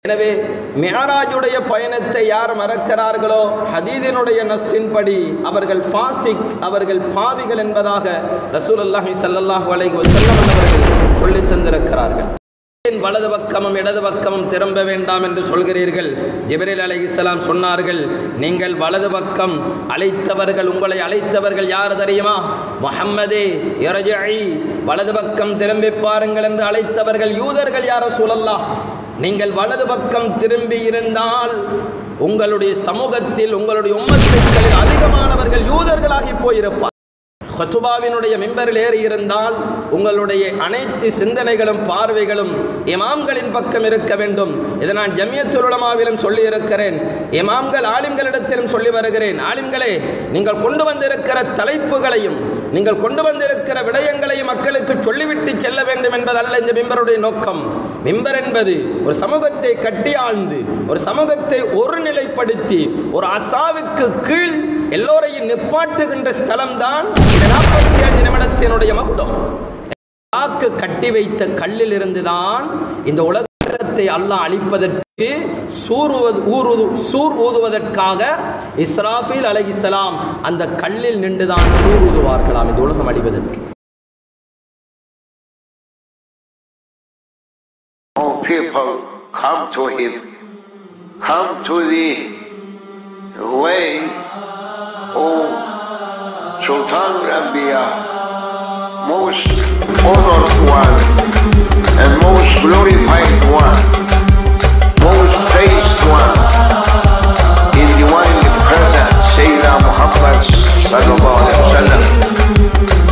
எனவே மியாராஜுடைய பயணத்தை யார் மறக்கிறார்களோ ஹதீதினுடைய நஸ்ஸின்படி அவர்கள் ஃபாசிக் அவர்கள் பாவிகள் என்பதாக ரசூலுல்லாஹி ஸல்லல்லாஹு அலைஹி வஸல்லம் அவர்கள் சொல்லித் தந்திருக்கிறார்கள் ஏன் வலது பக்கமும் இடது பக்கமும் திரும்ப வேண்டாம் என்று சொல்கிறீர்கள் ஜிப்ரீல் அலைஹிஸ்ஸலாம் சொன்னார்கள் நீங்கள் வலது பக்கம் அழைத்தவர்கள் உங்களை அழைத்தவர்கள் யார் தெரியுமா முஹம்மதே இரஜஇ வலது பக்கம் திரும்பி பாருங்கள் என்று அழைத்தவர்கள் யூதர்கள் யார சூழல்லா நீங்கள் வலது பக்கம் திரும்பி இருந்தால் உங்களுடைய சமூகத்தில் உங்களுடைய உம்மத்துக்களில் அதிகமானவர்கள் யூதர்களாகி போயிருப்பார் ஹத்துபாவினுடைய மிம்பரில் ஏறி இருந்தால் உங்களுடைய அனைத்து சிந்தனைகளும் பார்வைகளும் இமாம்களின் பக்கம் இருக்க வேண்டும் இதை நான் ஜமியத்துல் உலமாவிலும் சொல்லி இருக்கிறேன் இமாம்கள் ஆலிம்களிடத்திலும் சொல்லி வருகிறேன் ஆலிம்களே நீங்கள் கொண்டு வந்திருக்கிற தலைப்புகளையும் நீங்கள் கொண்டு வந்திருக்கிற விடயங்களையும் மக்களுக்கு சொல்லிவிட்டு செல்ல வேண்டும் என்பதல்ல இந்த மிம்பருடைய நோக்கம் மிம்பர் என்பது ஒரு சமூகத்தை கட்டியாழ்ந்து ஒரு சமூகத்தை ஒருநிலைப்படுத்தி ஒரு அசாவுக்கு கீழ் எல்லோரையும் நிப்பாட்டுகின்ற ஸ்தலம்தான் இந்த நாற்பத்தி ஐந்து நிமிடத்தினுடைய மகுடம் வாக்கு கட்டி வைத்த கல்லில் இருந்துதான் இந்த உலகத்தை அல்லாஹ் அழிப்பதற்கு சூறுவது ஊறுவது சூர் ஊதுவதற்காக இஸ்ராஃபில் அலைஹிஸ்ஸலாம் அந்த கல்லில் நின்றுதான் சூர் ஊதுவார்களாம் இந்த உலகம் அழிவதற்கு All people come to him, come to the way of Sultan Rabia, most honored one and most glorified one, most praised one, in divinely present Sayyidina Muhammad sallallahu alaihi wasallam.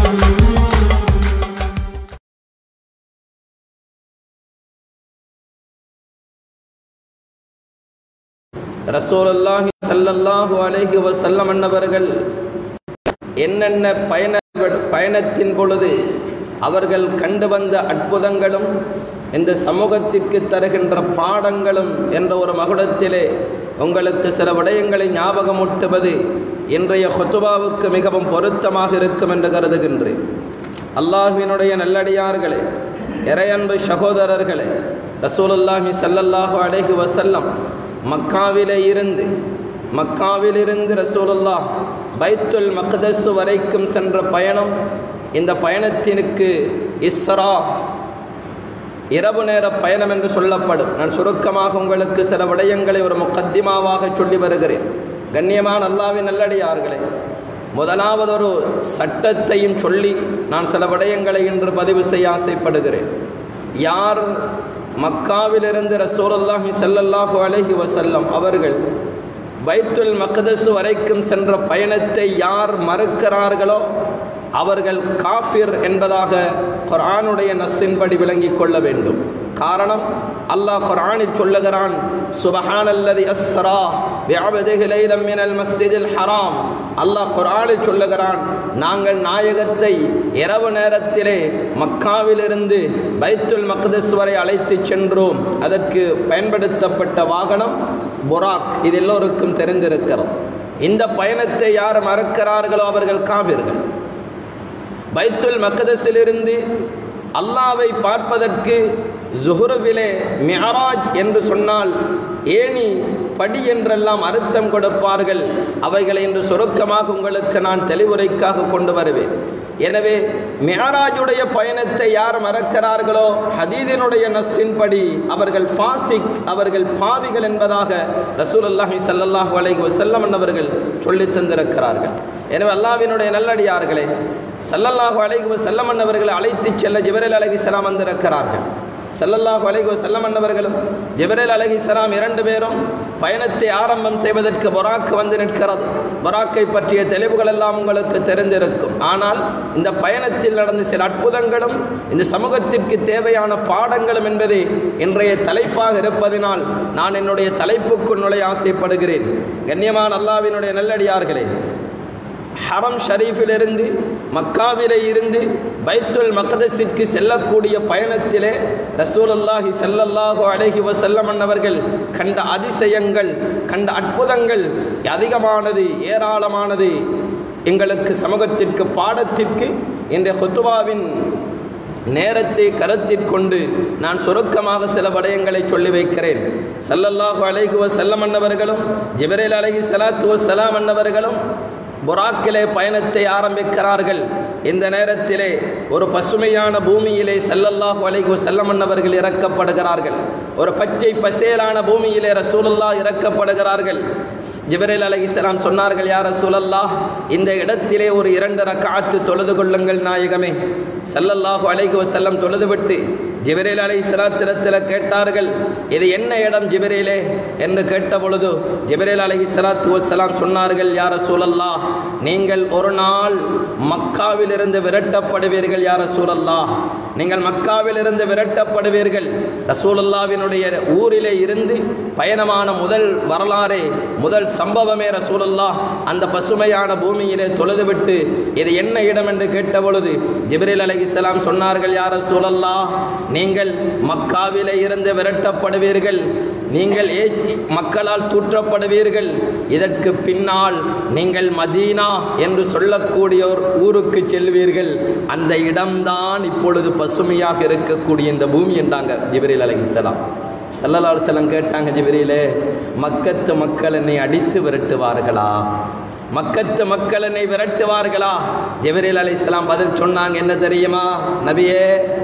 ரசூலுல்லாஹி ஸல்லல்லாஹு அலைஹி வஸல்லம் அன்னவர்கள் என்னென்ன பயண பயணத்தின் பொழுது அவர்கள் கண்டு வந்த அற்புதங்களும் இந்த சமூகத்திற்கு தருகின்ற பாடங்களும் என்ற ஒரு மகுடத்திலே உங்களுக்கு சில விடயங்களை ஞாபகமூட்டுவது இன்றைய ஹொத்துபாவுக்கு மிகவும் பொருத்தமாக இருக்கும் என்று கருதுகின்றேன் அல்லாஹ்வினுடைய நல்லடியார்களே இறையன்பு சகோதரர்களே ரசூலுல்லாஹி ஸல்லல்லாஹு அலைஹி வஸல்லம் மக்காவிலே இருந்து மக்காவிலிருந்து ரசூலுல்லாஹ் பைத்துல் மக்தஸ் வரைக்கும் சென்ற பயணம் இந்த பயணத்தினுக்கு இஸ்ரா இரவு நேர பயணம் என்று சொல்லப்படும் நான் சுருக்கமாக உங்களுக்கு சில விடயங்களை ஒரு முக்கத்திமாவாக சொல்லி வருகிறேன் கண்ணியமான அல்லாவின் நல்லடியார்களே முதலாவது ஒரு சட்டத்தையும் சொல்லி நான் சில விடயங்களை இன்று பதிவு செய்ய ஆசைப்படுகிறேன் யார் மக்காவிலிருந்து ரசூலுல்லாஹி ஸல்லல்லாஹு அலைஹி வஸல்லம் அவர்கள் பைத்துல் மக்தஸ் வரைக்கும் சென்ற பயணத்தை யார் மறுக்கிறார்களோ அவர்கள் காஃபிர் என்பதாக குர்ஆனுடைய நஸ்ஸின்படி விளங்கிக் கொள்ள வேண்டும் காரணம் அல்லாஹ் குர்ஆனில் சொல்லுகிறான் சுபஹானல்லதி அஸ்ரா பிஅப்திஹி லைலம் மினல் மஸ்ஜிதில் ஹராம் அல்லாஹ் குர்ஆனில் சொல்லுகிறான் நாங்கள் நாயகத்தை இரவு நேரத்திலே மக்காவிலிருந்து பைத்துல் மக்தஸ் வரை அழைத்து சென்றோம் அதற்கு பயன்படுத்தப்பட்ட வாகனம் புராக் இது எல்லோருக்கும் தெரிந்திருக்கிறது இந்த பயணத்தை யார் மறக்கிறார்களோ அவர்கள் காவிர்கள் பைத்துல் மக்கதஸிலிருந்து அல்லாவை பார்ப்பதற்கு ஜுஹுருவிலே மியராஜ் என்று சொன்னால் ஏணி படி என்றெல்லாம் அர்த்தம் கொடுப்பார்கள் அவைகளை என்று சுருக்கமாக உங்களுக்கு நான் தெளிவுரைக்காக கொண்டு வருவேன் எனவே மியாராஜுடைய பயணத்தை யார் மறக்கிறார்களோ ஹதீதினுடைய நஸ்ஸின்படி அவர்கள் ஃபாசிக் அவர்கள் பாவிகள் என்பதாக ரசூலுல்லாஹி ஸல்லல்லாஹு அலைஹி வஸல்லம் அவர்கள் சொல்லித் தந்திருக்கிறார்கள் எனவே அல்லாஹ்வினுடைய நல்லடியார்களே ஸல்லல்லாஹு அலைஹி வஸல்லம் அவர்களை அழைத்துச் செல்ல ஜிப்ரீல் அலைஹிஸ்ஸலாம் வந்திருக்கிறார்கள் ஸல்லல்லாஹு அலைஹி வஸல்லம் அன்னவர்களும் ஜிப்ரீல் அலைஹிஸ்ஸலாம் இரண்டு பேரும் பயணத்தை ஆரம்பம் செய்வதற்கு பொராக்கு வந்து நிற்கிறது பொராக்கை பற்றிய தெளிவுகள் எல்லாம் உங்களுக்கு தெரிந்திருக்கும் ஆனால் இந்த பயணத்தில் நடந்த சில அற்புதங்களும் இந்த சமூகத்திற்கு தேவையான பாடங்களும் என்பதே இன்றைய தலைப்பாக இருப்பதினால் நான் என்னுடைய தலைப்புக்குள் நுழைய ஆசைப்படுகிறேன் கண்ணியமான அல்லாவினுடைய நல்லடியார்களே ஹரம் ஷரீஃபிலிருந்து மக்காவிலே இருந்து பைத்துல் மக்தஸிற்கு செல்லக்கூடிய பயணத்திலே ரசூலுல்லாஹி ஸல்லல்லாஹு அலைஹி வஸல்லம் அன்னவர்கள் கண்ட அதிசயங்கள் கண்ட அற்புதங்கள் அதிகமானது ஏராளமானது எங்களுக்கு சமூகத்திற்கு பாடத்திற்கு இன்றைய ஹுத்துபாவின் நேரத்தை கருத்திற்கொண்டு நான் சுருக்கமாக சில விடயங்களை சொல்லி வைக்கிறேன் சல்லல்லாஹு அலைஹி வஸல்லம் அன்னவர்களும் ஜிப்ரீல் அலைஹி ஸலாத்து வஸ்ஸலாம் அன்னவர்களும் புராக்கிலே பயணத்தை ஆரம்பிக்கிறார்கள் இந்த நேரத்திலே ஒரு பசுமையான பூமியிலே சல்லல்லாஹு அலைஹி வஸல்லம் அன்னவர்கள் இறக்கப்படுகிறார்கள் ஒரு பச்சை பசேலான பூமியிலே ரசூலுல்லாஹ் இறக்கப்படுகிறார்கள் ஜிப்ரீல் அலைஹிஸ்ஸலாம் சொன்னார்கள் யார் ரசூலல்லாஹ் இந்த இடத்திலே ஒரு இரண்டு ரக்காத்து தொழுது கொள்ளுங்கள் நாயகமே சல்லல்லாஹு அலைஹி வஸல்லம் தொழுதுவிட்டு ஜிப்ரீல் அலைஹிஸ்ஸலாத்திரத்தில் கேட்டார்கள் இது என்ன இடம் ஜிப்ரீலே என்று கேட்ட பொழுது ஜிப்ரீல் அலைஹிஸ்ஸலாத்து வஸ்ஸலாம் சொன்னார்கள் யார் ரசூலல்லாஹ் நீங்கள் ஒரு நாள் மக்காவிலிருந்து விரட்டப்படுவீர்கள் யார் ரசூலல்லாஹ் நீங்கள் மக்காவிலிருந்து விரட்டப்படுவீர்கள் ரசூலுல்லாவினுடைய ஊரிலே இருந்து பயணமான முதல் வரலாறே முதல் சம்பவமே ரசூலுல்லாஹ் அந்த பசுமையான பூமியிலே தொழுதுவிட்டு இது என்ன இடம் என்று கேட்ட பொழுது ஜிப்ரீல் அலைஹிஸ்ஸலாம் சொன்னார்கள் யார் ரசூலல்லாஹ் நீங்கள் மக்காவிலே இருந்து விரட்டப்படுவீர்கள் நீங்கள் ஏசி மக்களால் தூற்றப்படுவீர்கள் இதற்கு பின்னால் நீங்கள் மதீனா என்று சொல்லக்கூடிய ஒரு ஊருக்கு செல்வீர்கள் அந்த இடம்தான் இப்பொழுது பசுமையாக இருக்கக்கூடிய இந்த பூமி என்றாங்க ஜிப்ரீல் அலைஹிஸ்ஸலாம் சல்லல்லாஹு செல்லம் கேட்டாங்க ஜிப்ரீலே மக்கத்து மக்கள் என்னை அடித்து விரட்டுவார்களா மக்கத்து மக்கள் என்னை விரட்டுவார்களா ஜிப்ரீல் அலைஹிஸ்ஸலாம் பதில் சொன்னாங்க என்ன தெரியுமா நபியே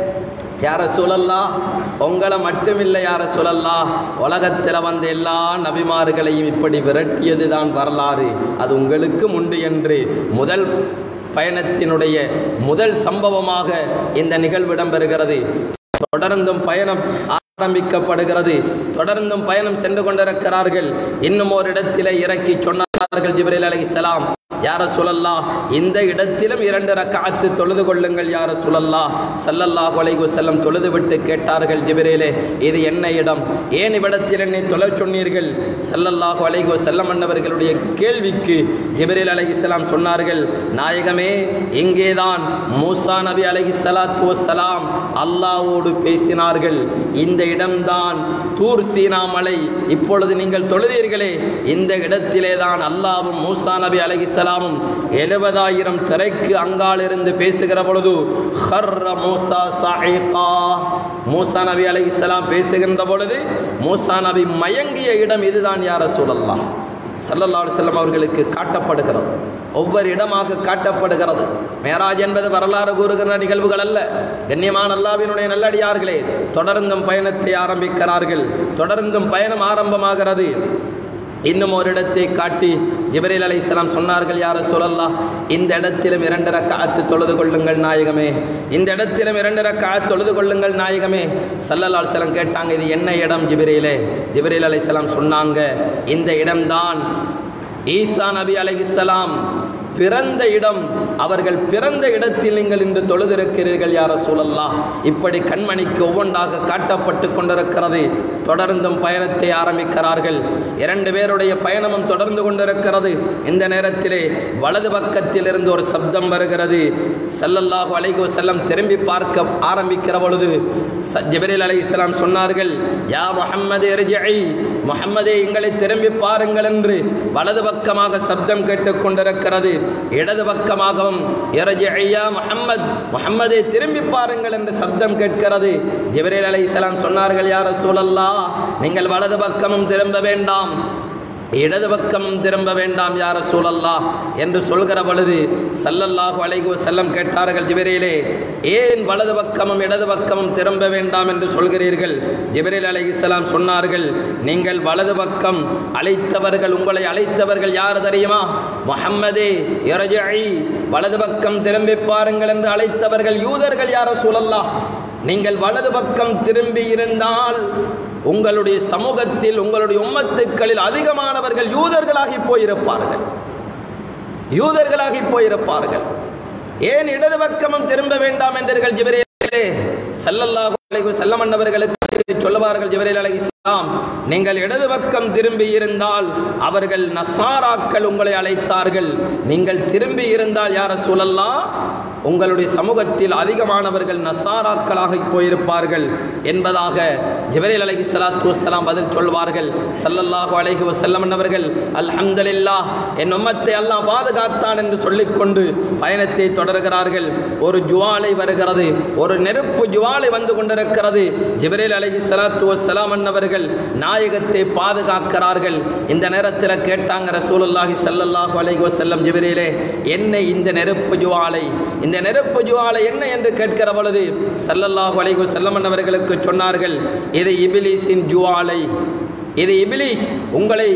யார சொல்லல்லா உங்களை மட்டுமில்லை யார சொல்லல்லா உலகத்தில் வந்த எல்லா நபிமார்களையும் இப்படி விரட்டியது தான் வரலாறு அது உங்களுக்கும் உண்டு என்று முதல் பயணத்தினுடைய முதல் சம்பவமாக இந்த நிகழ்வு இடம்பெறுகிறது தொடர்ந்தும் பயணம் ஆரம்பிக்கப்படுகிறது தொடர்ந்தும் பயணம் சென்று கொண்டிருக்கிறார்கள் இன்னும் ஒரு இடத்திலே இறக்கி சொன்னார்கள் ஜிப்ரீல் அலைஹிஸ்ஸலாம் யார சுழல்லா இந்த இடத்திலும் இரண்டு ரக்காத்து தொழுது கொள்ளுங்கள் யார சுழல்லா சல்லல்லாஹு அலைஹி வஸல்லம் தொழுது விட்டு கேட்டார்கள் ஜிப்ரீலே இது என்ன இடம் ஏன் இவ்விடத்தில் என்னை தொலை சொன்னீர்கள் சல்லல்லாஹு அலைஹி வஸல்லம் அன்னவர்களுடைய கேள்விக்கு ஜிப்ரீல் அலைஹிஸ்ஸலாம் சொன்னார்கள் நாயகமே இங்கேதான் மூசா நபி அலைஹிஸ்ஸலாத்து வஸ்ஸலாம் அல்லாஹ்வோடு பேசினார்கள் இந்த இடம்தான் தூர் சீனா மலை இப்பொழுது நீங்கள் தொழுதீர்களே இந்த இடத்திலே தான் அல்லாவும் மூசா நபி அலைஹிஸ்ஸலாமும் எழுபதாயிரம் திரைக்கு அங்காலிருந்து பேசுகிற பொழுது ஹர்ர மூசா சாயிகா மூசா நபி அலைஹிஸ்ஸலாம் பேசுகின்ற பொழுது மூசா நபி மயங்கிய இடம் இதுதான் யார சூழல்லாம் சல்லல்லா அலுவலம் அவர்களுக்கு காட்டப்படுகிறது ஒவ்வொரு இடமாக காட்டப்படுகிறது மேராஜ் என்பது வரலாறு கூறுகிற நிகழ்வுகள் அல்ல கண்ணியமான அல்லாவினுடைய நல்லடியார்களே தொடர்ந்தும் பயணத்தை ஆரம்பிக்கிறார்கள் தொடர்ந்தும் பயணம் ஆரம்பமாகிறது இன்னும் ஒரு இடத்தை காட்டி ஜிப்ரீல் அலைஹிஸ்ஸலாம் சொன்னார்கள் யார சொல்லல்லா இந்த இடத்திலும் இரண்டு ரக்காத்து தொழுது கொள்ளுங்கள் நாயகமே இந்த இடத்திலும் இரண்டு ரக்காத் தொழுது கொள்ளுங்கள் நாயகமே சல்லல்லா அலுவலம் கேட்டாங்க இது என்ன இடம் ஜிப்ரீலே ஜிப்ரீல் அலைஹிஸ்ஸலாம் சொன்னாங்க இந்த இடம்தான் ஈசா நபி அலைஹிஸ்ஸலாம் பிறந்த இடம் அவர்கள் பிறந்த இடத்தில் நீங்கள் இன்று தொழுதிருக்கிறீர்கள் யார சூழல்லா இப்படி கண்மணிக்கு ஒவ்வொன்றாக காட்டப்பட்டு கொண்டிருக்கிறது தொடர்ந்தும் பயணத்தை ஆரம்பிக்கிறார்கள் இரண்டு பேருடைய பயணமும் தொடர்ந்து கொண்டிருக்கிறது இந்த நேரத்திலே வலது பக்கத்தில் இருந்து ஒரு சப்தம் வருகிறது சல்லல்லாஹு அலைஹி செல்லம் திரும்பி பார்க்க ஆரம்பிக்கிற பொழுது ஜிபரில் அலை இஸ்லாம் சொன்னார்கள் யா முஹம்மது எரிஜை முஹம்மதே எங்களை திரும்பி பாருங்கள் என்று வலது பக்கமாக சப்தம் கேட்டுக் கொண்டிருக்கிறது இடது பக்கமாகவும் ஐயா முஹம்மத் முஹம்மதை திரும்பி பாருங்கள் என்று சப்தம் கேட்கிறது ஜிப்ரீல் அலைஹிஸ்ஸலாம் சொன்னார்கள் யார் சூழல்லா நீங்கள் வலது பக்கமும் திரும்ப வேண்டாம் இடது பக்கமும் திரும்ப வேண்டாம் யார சூழல்லா என்று சொல்கிற பொழுது சல்லல்லாஹு அலைஹி வஸல்லம் கேட்டார்கள் ஜிபரீலே ஏன் வலது பக்கமும் இடது பக்கமும் திரும்ப வேண்டாம் என்று சொல்கிறீர்கள் ஜிபரீல் அலைஹிஸ்ஸலாம் சொன்னார்கள் நீங்கள் வலது பக்கம் அழைத்தவர்கள் உங்களை அழைத்தவர்கள் யார் தெரியுமா முஹம்மதே இரஜஇ வலது பக்கம் திரும்பி பாருங்கள் என்று அழைத்தவர்கள் யூதர்கள் யார சூழல்லா நீங்கள் வலது பக்கம் திரும்பி இருந்தால் உங்களுடைய சமூகத்தில் உங்களுடைய உம்மத்துக்களில் அதிகமானவர்கள் யூதர்களாகி போயிருப்பார்கள் யூதர்களாகி போயிருப்பார்கள் ஏன் இடது பக்கமும் திரும்ப வேண்டாம் என்றீர்கள் ஜிபரேலே சல்லல்லாஹு அலைஹி வஸல்லம் அன்னவர்களுக்கு சொல்லுவார்கள் ஜிபரேல் அலைஹி சொல்லலாம் நீங்கள் இடது பக்கம் திரும்பி இருந்தால் அவர்கள் நசாராக்கள் உங்களை அழைத்தார்கள் நீங்கள் திரும்பி இருந்தால் யார சொல்லலாம் உங்களுடைய சமூகத்தில் அதிகமானவர்கள் நசாராக்களாக போயிருப்பார்கள் என்பதாக ஜிபரேல் அலைஹி ஸலாத்து வஸ்ஸலாம் பதில் சொல்வார்கள் ஸல்லல்லாஹு அலைஹி வஸல்லம் அவர்கள் அல்ஹம்துலில்லாஹ் என் உம்மத்தை அல்லாஹ் பாதுகாத்தான் என்று சொல்லிக்கொண்டு பயணத்தை தொடர்கிறார்கள் ஒரு ஜுவாலை வருகிறது ஒரு நெருப்பு ஜுவாலை வந்து கொண்டிருக்கிறது ஜிபரேல் அலைஹி ஸலாத்து வஸ்ஸலாம் அவர்கள் நாயகத்தை பாதுகாக்கிறார்கள் இந்த நேரத்தில் கேட்டாங்க ரசூலுல்லாஹி ஸல்லல்லாஹு அலைஹி வஸல்லம் ஜிபரேலே என்ன இந்த நெருப்பு ஜுவாலை இந்த நெருப்பு ஜுவாலை என்ன என்று கேட்கிற பொழுது ஸல்லல்லாஹு அலைஹி வஸல்லம் அவர்களுக்கு சொன்னார்கள் இது இபிலிஸின் ஜுவாலை இது இபிலிஸ் உங்களை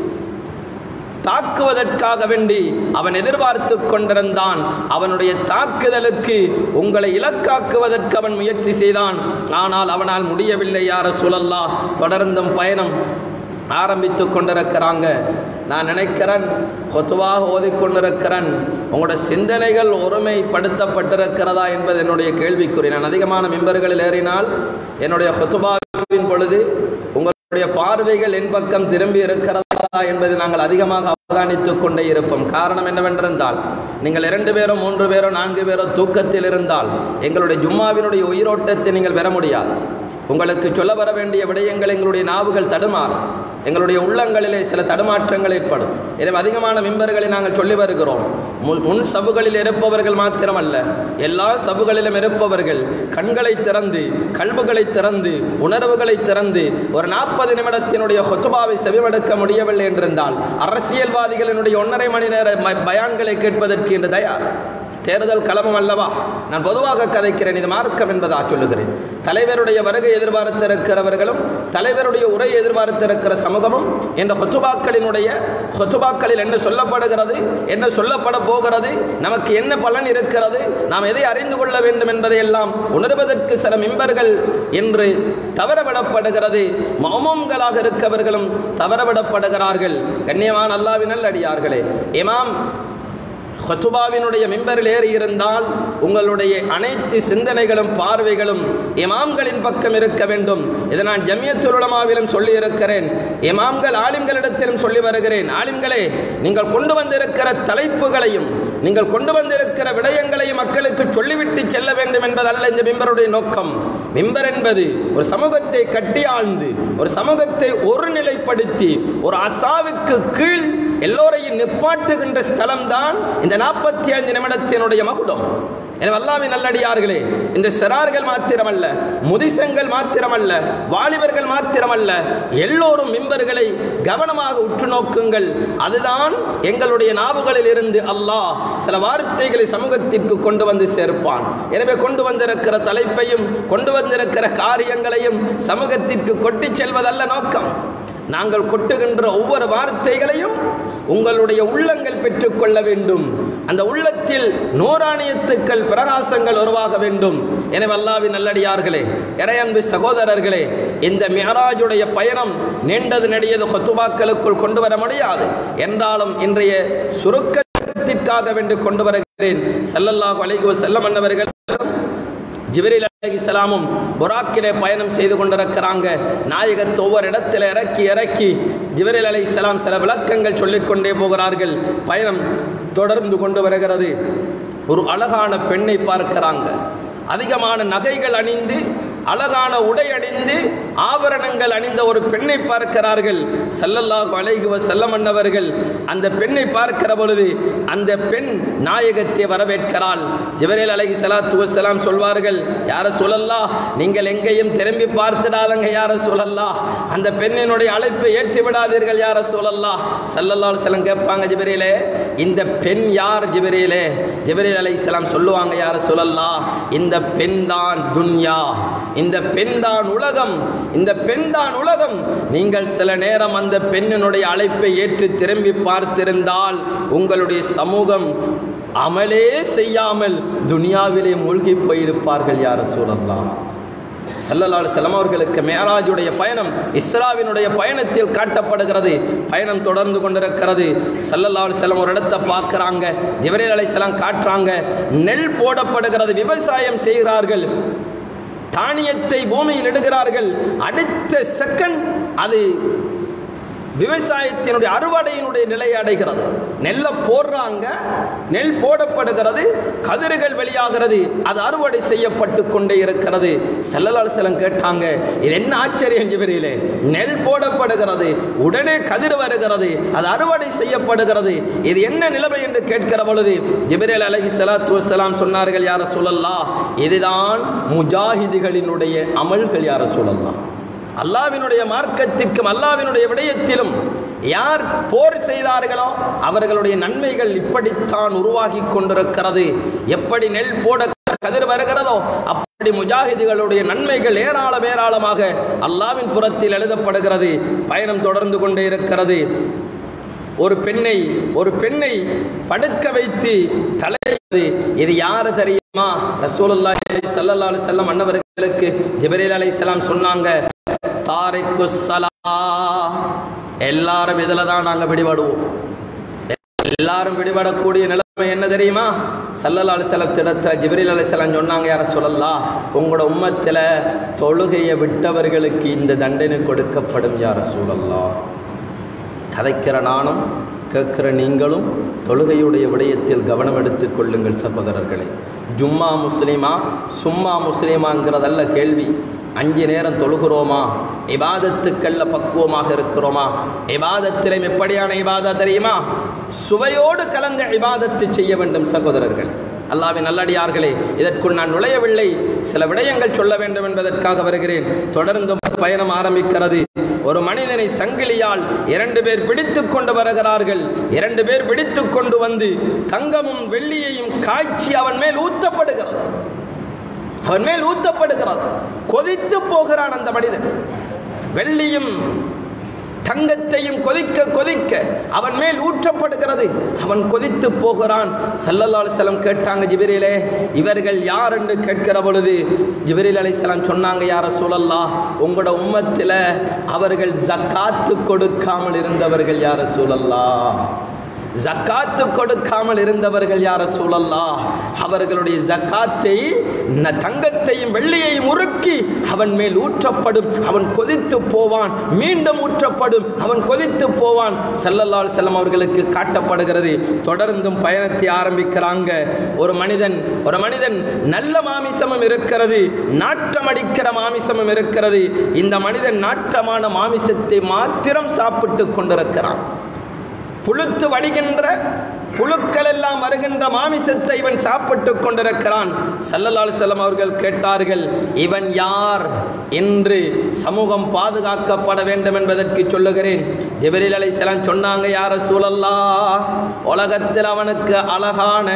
தாக்குவதற்காக வேண்டி அவன் எதிர்பார்த்து கொண்டிருந்தான் அவனுடைய தாக்குதலுக்கு உங்களை இலக்காக்குவதற்கு அவன் முயற்சி செய்தான் ஆனால் அவனால் முடியவில்லை யார சுழல்லா தொடர்ந்தும் பயணம் ஆரம்பித்து கொண்டிருக்கிறாங்க நான் நினைக்கிறேன் கொத்துவாக ஓதிக்கொண்டிருக்கிறேன் உங்களோட சிந்தனைகள் ஒருமைப்படுத்தப்பட்டிருக்கிறதா என்பது என்னுடைய கேள்விக்குறி நான் அதிகமான மிம்பர்களில் ஏறினால் என்னுடைய கொத்துபாவின் பொழுது உங்களுடைய பார்வைகள் என் பக்கம் திரும்பி இருக்கிறதா என்பதை நாங்கள் அதிகமாக அவதானித்துக் கொண்டே இருப்போம் காரணம் என்னவென்றிருந்தால் நீங்கள் இரண்டு பேரோ மூன்று பேரோ நான்கு பேரோ தூக்கத்தில் இருந்தால் எங்களுடைய ஜும்மாவினுடைய உயிரோட்டத்தை நீங்கள் பெற முடியாது உங்களுக்கு சொல்ல வர வேண்டிய விடயங்கள் எங்களுடைய நாவுகள் தடுமாறும் எங்களுடைய உள்ளங்களிலே சில தடுமாற்றங்கள் ஏற்படும் எனவே அதிகமான மிம்பர்களை நாங்கள் சொல்லி வருகிறோம் மு- முன் சபுகளில் இருப்பவர்கள் மாத்திரமல்ல எல்லா சபுகளிலும் இருப்பவர்கள் கண்களை திறந்து கல்புகளை திறந்து உணர்வுகளை திறந்து ஒரு நாற்பது நிமிடத்தினுடைய ஹொத்துபாவை செவிமடுக்க முடியவில்லை என்றிருந்தால் அரசியல்வாதிகளினுடைய ஒன்றரை மணி நேர ம- பயான்களை கேட்பதற்கு என்று தயார் தேர்தல் களமம் அல்லவா நான் பொதுவாக கதைக்கிறேன் இது மார்க்கம் என்பதா சொல்லுகிறேன் தலைவருடைய வருகை எதிர்பார்த்திருக்கிறவர்களும் தலைவருடைய உரை எதிர்பார்த்திருக்கிற சமூகமும் என்ற ஹொத்துபாக்களினுடைய ஹொத்துபாக்களில் என்ன சொல்லப்படுகிறது என்ன சொல்லப்பட போகிறது நமக்கு என்ன பலன் இருக்கிறது நாம் எதை அறிந்து கொள்ள வேண்டும் என்பதை எல்லாம் உணர்வதற்கு சில மிம்பர்கள் என்று தவறவிடப்படுகிறது மௌமங்களாக இருக்கவர்களும் தவறவிடப்படுகிறார்கள் கண்ணியமான அல்லாவினல் அடியார்களே இமாம் ஹத்துபாவினுடைய மிம்பரில் ஏறி இருந்தால் உங்களுடைய அனைத்து சிந்தனைகளும் பார்வைகளும் இமாம்களின் பக்கம் இருக்க வேண்டும் இதை நான் ஜமியத்துல் உலமாவிலும் சொல்லி இருக்கிறேன் இமாம்கள் ஆலிம்களிடத்திலும் சொல்லி வருகிறேன் ஆலிம்களே நீங்கள் கொண்டு வந்திருக்கிற தலைப்புகளையும் நீங்கள் கொண்டு வந்திருக்கிற விடயங்களையும் மக்களுக்கு சொல்லிவிட்டு செல்ல வேண்டும் என்பதல்ல இந்த மிம்பருடைய நோக்கம் மிம்பர் என்பது ஒரு சமூகத்தை கட்டி ஆழ்ந்து ஒரு சமூகத்தை ஒருநிலைப்படுத்தி ஒரு அசாவுக்கு கீழ் எல்லோரையும் நிப்பாட்டுகின்ற ஸ்தலம்தான் இந்த நாற்பத்தி ஐந்து நிமிடத்தினுடைய மகுடம் எனவே அல்லாவின் நல்லடியார்களே இந்த சிறார்கள் மாத்திரமல்ல முதிசங்கள் மாத்திரமல்ல வாலிபர்கள் மாத்திரமல்ல எல்லோரும் மிம்பர்களை கவனமாக உற்று நோக்குங்கள் அதுதான் எங்களுடைய நாவுகளில் இருந்து அல்லாஹ் சில வார்த்தைகளை சமூகத்திற்கு கொண்டு வந்து சேர்ப்பான் எனவே கொண்டு வந்திருக்கிற தலைப்பையும் கொண்டு வந்திருக்கிற காரியங்களையும் சமூகத்திற்கு கொட்டிச் செல்வதல்ல நோக்கம் நாங்கள் கொட்டுகின்ற ஒவ்வொரு வார்த்தைகளையும் உங்களுடைய உள்ளங்கள் பெற்றுக்கொள்ள வேண்டும் அந்த உள்ளத்தில் நூறாணியத்துக்கள் பிரகாசங்கள் உருவாக வேண்டும் எனவே அல்லாவின் நல்லடியார்களே இறையன்பு சகோதரர்களே இந்த மியராஜுடைய பயணம் நீண்டது நெடியது கொத்துபாக்களுக்குள் கொண்டு வர முடியாது என்றாலும் இன்றைய சுருக்கத்திற்காக வேண்டி கொண்டு வருகிறேன் ஸல்லல்லாஹு அலைஹி வஸல்லம் அன்னவர்கள் ஜிப்ரீல் அலைஹிஸ்ஸலாமும் புராக்கிலே பயணம் செய்து கொண்டிருக்கிறாங்க நாயகத்தை ஒவ்வொரு இடத்துல இறக்கி இறக்கி ஜிப்ரீல் அலைஹிஸ்ஸலாம் சில விளக்கங்கள் சொல்லிக்கொண்டே போகிறார்கள் பயணம் தொடர்ந்து கொண்டு வருகிறது ஒரு அழகான பெண்ணை பார்க்கிறாங்க அதிகமான நகைகள் அணிந்து அழகான உடை அணிந்து ஆபரணங்கள் அணிந்த ஒரு பெண்ணை பார்க்கிறார்கள் ஸல்லல்லாஹு அலைஹி வஸல்லம் அன்னவர்கள் அந்த பெண்ணை பார்க்கிற பொழுது அந்த பெண் நாயகத்தை வரவேற்கிறாள் ஜிப்ரீல் அலைஹி ஸலாத்து வஸலாம் சொல்வார்கள் யார சொல்லல்லாஹ் நீங்கள் எங்கேயும் திரும்பி பார்த்திடாதங்க யார சொல்லல்லாஹ் அந்த பெண்ணினுடைய அழைப்பை ஏற்றி விடாதீர்கள் யார சொல்லல்லாஹ் ஸல்லல்லாஹு அலைஹி வஸல்லம் கேட்பாங்க ஜிப்ரீலே இந்த பெண் யார் ஜிப்ரீலே ஜிப்ரீல் அலைஹிஸ்ஸலாம் சொல்லுவாங்க யார சொல்லல்லாஹ் இந்த பெண் தான் துன்யா இந்த பெண் தான் உலகம் இந்த பெண் தான் உலகம் நீங்கள் சில நேரம் அந்த பெண்ணினுடைய அழைப்பை ஏற்று திரும்பி பார்த்திருந்தால் உங்களுடைய சமூகம் அமலே செய்யாமல் துனியாவிலே மூழ்கி போயிருப்பார்கள் யார சூழல்லாம் சல்லல்லாஹு செல்லம் அவர்களுக்கு மேராஜுடைய பயணம் இஸ்ராவினுடைய பயணத்தில் காட்டப்படுகிறது பயணம் தொடர்ந்து கொண்டிருக்கிறது சல்லல்லாஹு செல்லம் ஒரு இடத்தை பார்க்குறாங்க ஜிப்ரீல் அலைஹிஸ்ஸலாம் காட்டுறாங்க நெல் போடப்படுகிறது விவசாயம் செய்கிறார்கள் தானியத்தை பூமியில் இடுகிறார்கள் அடுத்த செகண்ட் அது விவசாயத்தினுடைய அறுவடையினுடைய நிலையை அடைகிறது நெல்லை போடுறாங்க நெல் போடப்படுகிறது கதிர்கள் வெளியாகிறது அது அறுவடை செய்யப்பட்டு கொண்டே இருக்கிறது செல்லலால் செல்லம் கேட்டாங்க இது என்ன ஆச்சரியம் ஜிபிரியிலே நெல் போடப்படுகிறது உடனே கதிர் வருகிறது அது அறுவடை செய்யப்படுகிறது இது என்ன நிலைமை என்று கேட்கிற பொழுது ஜிபிரேல் அலஹி சலாத்து வசலாம் சொன்னார்கள் யார சொல்லல்லா இதுதான் முஜாஹிதிகளினுடைய அமல்கள் யார சொல்லலாம் அல்லாவினுடைய மார்க்கத்திற்கும் அல்லாவினுடைய விடயத்திலும் யார் போர் செய்தார்களோ அவர்களுடைய நன்மைகள் இப்படித்தான் உருவாகி கொண்டிருக்கிறது எப்படி நெல் போட கதிர் வருகிறதோ அப்படி முஜாஹிதுகளுடைய நன்மைகள் ஏராளம் ஏராளமாக அல்லாவின் புறத்தில் எழுதப்படுகிறது பயணம் தொடர்ந்து கொண்டே இருக்கிறது ஒரு பெண்ணை ஒரு பெண்ணை படுக்க வைத்து தலையது இது யாரு தெரியுமா ரசூலுல்லாஹி ஸல்லல்லாஹு அலைஹி வஸல்லம் அன்னவர்களுக்கு ஜிப்ரீல் அலைஹிஸ்ஸலாம் சொன்னாங்க தாரிக்கு ஸலா எல்லாரும் இதில் தான் நாங்கள் பிடிபடுவோம் எல்லாரும் பிடிபடக்கூடிய நிலைமை என்ன தெரியுமா சல்லல்லா அலிசலம் திடத்தில் ஜிப்ரீல் அலிசலாம் சொன்னாங்க யார சொல்லலாம் உங்களோட உம்மத்தில் தொழுகையை விட்டவர்களுக்கு இந்த தண்டனை கொடுக்கப்படும் யார சூழல்லாம் கதைக்கிற நானும் கேட்கிற நீங்களும் தொழுகையுடைய விடயத்தில் கவனம் எடுத்துக் கொள்ளுங்கள் சகோதரர்களே ஜும்மா முஸ்லிமா சும்மா முஸ்லிமாங்கிறதல்ல கேள்வி அஞ்சு நேரம் தொழுகிறோமா இபாதத்துக்கல்ல பக்குவமாக இருக்கிறோமா இபாதத்திலும் எப்படியான இபாதா தெரியுமா சுவையோடு கலந்த இபாதத்து செய்ய வேண்டும் சகோதரர்கள் அல்லாவின் நல்லடியார்களே இதற்குள் நான் நுழையவில்லை சில விடயங்கள் சொல்ல வேண்டும் என்பதற்காக வருகிறேன் தொடர்ந்து பயணம் ஆரம்பிக்கிறது ஒரு மனிதனை சங்கிலியால் இரண்டு பேர் பிடித்துக் கொண்டு வருகிறார்கள் இரண்டு பேர் பிடித்துக் கொண்டு வந்து தங்கமும் வெள்ளியையும் காய்ச்சி அவன் மேல் ஊத்தப்படுகிறது அவன் மேல் ஊத்தப்படுகிறது கொதித்து போகிறான் அந்த மனிதன் வெள்ளியும் தங்கத்தையும் கொதிக்க கொதிக்க அவன் மேல் ஊற்றப்படுகிறது அவன் கொதித்து போகிறான் சல்லல்லாஹு செல்லம் கேட்டாங்க ஜிபிரிலே இவர்கள் யார் என்று கேட்கிற பொழுது ஜிபிரில் அலைசலாம் சொன்னாங்க யார சூழல்லா உங்களோட உம்மத்தில் அவர்கள் ஜக்காத்து கொடுக்காமல் இருந்தவர்கள் யார சூழல்லா ஜக்காத்து கொடுக்காமல் இருந்தவர்கள் யார சூழல்லா அவர்களுடைய ஜக்காத்தை ந- தங்கத்தையும் வெள்ளியையும் உருக்கி அவன் மேல் ஊற்றப்படும் அவன் கொதித்து போவான் மீண்டும் ஊற்றப்படும் அவன் கொதித்து போவான் செல்லல்லால் செல்லம் அவர்களுக்கு காட்டப்படுகிறது தொடர்ந்தும் பயணத்தை ஆரம்பிக்கிறாங்க ஒரு மனிதன் ஒரு மனிதன் நல்ல மாமிசமும் இருக்கிறது நாட்டம் அடிக்கிற மாமிசமும் இருக்கிறது இந்த மனிதன் நாட்டமான மாமிசத்தை மாத்திரம் சாப்பிட்டு கொண்டிருக்கிறான் புழுத்து வடிகின்ற புழுக்கள் எல்லாம் வருகின்ற மாமிசத்தை இவன் சாப்பிட்டுக் கொண்டிருக்கிறான் சல்லல்லாஹு செல்லம் அவர்கள் கேட்டார்கள் இவன் யார் என்று சமூகம் பாதுகாக்கப்பட வேண்டும் என்பதற்கு சொல்லுகிறேன் ஜிபரில் அலைஹிஸ்ஸலாம் சொன்னாங்க யார சூழல்லா உலகத்தில் அவனுக்கு அழகான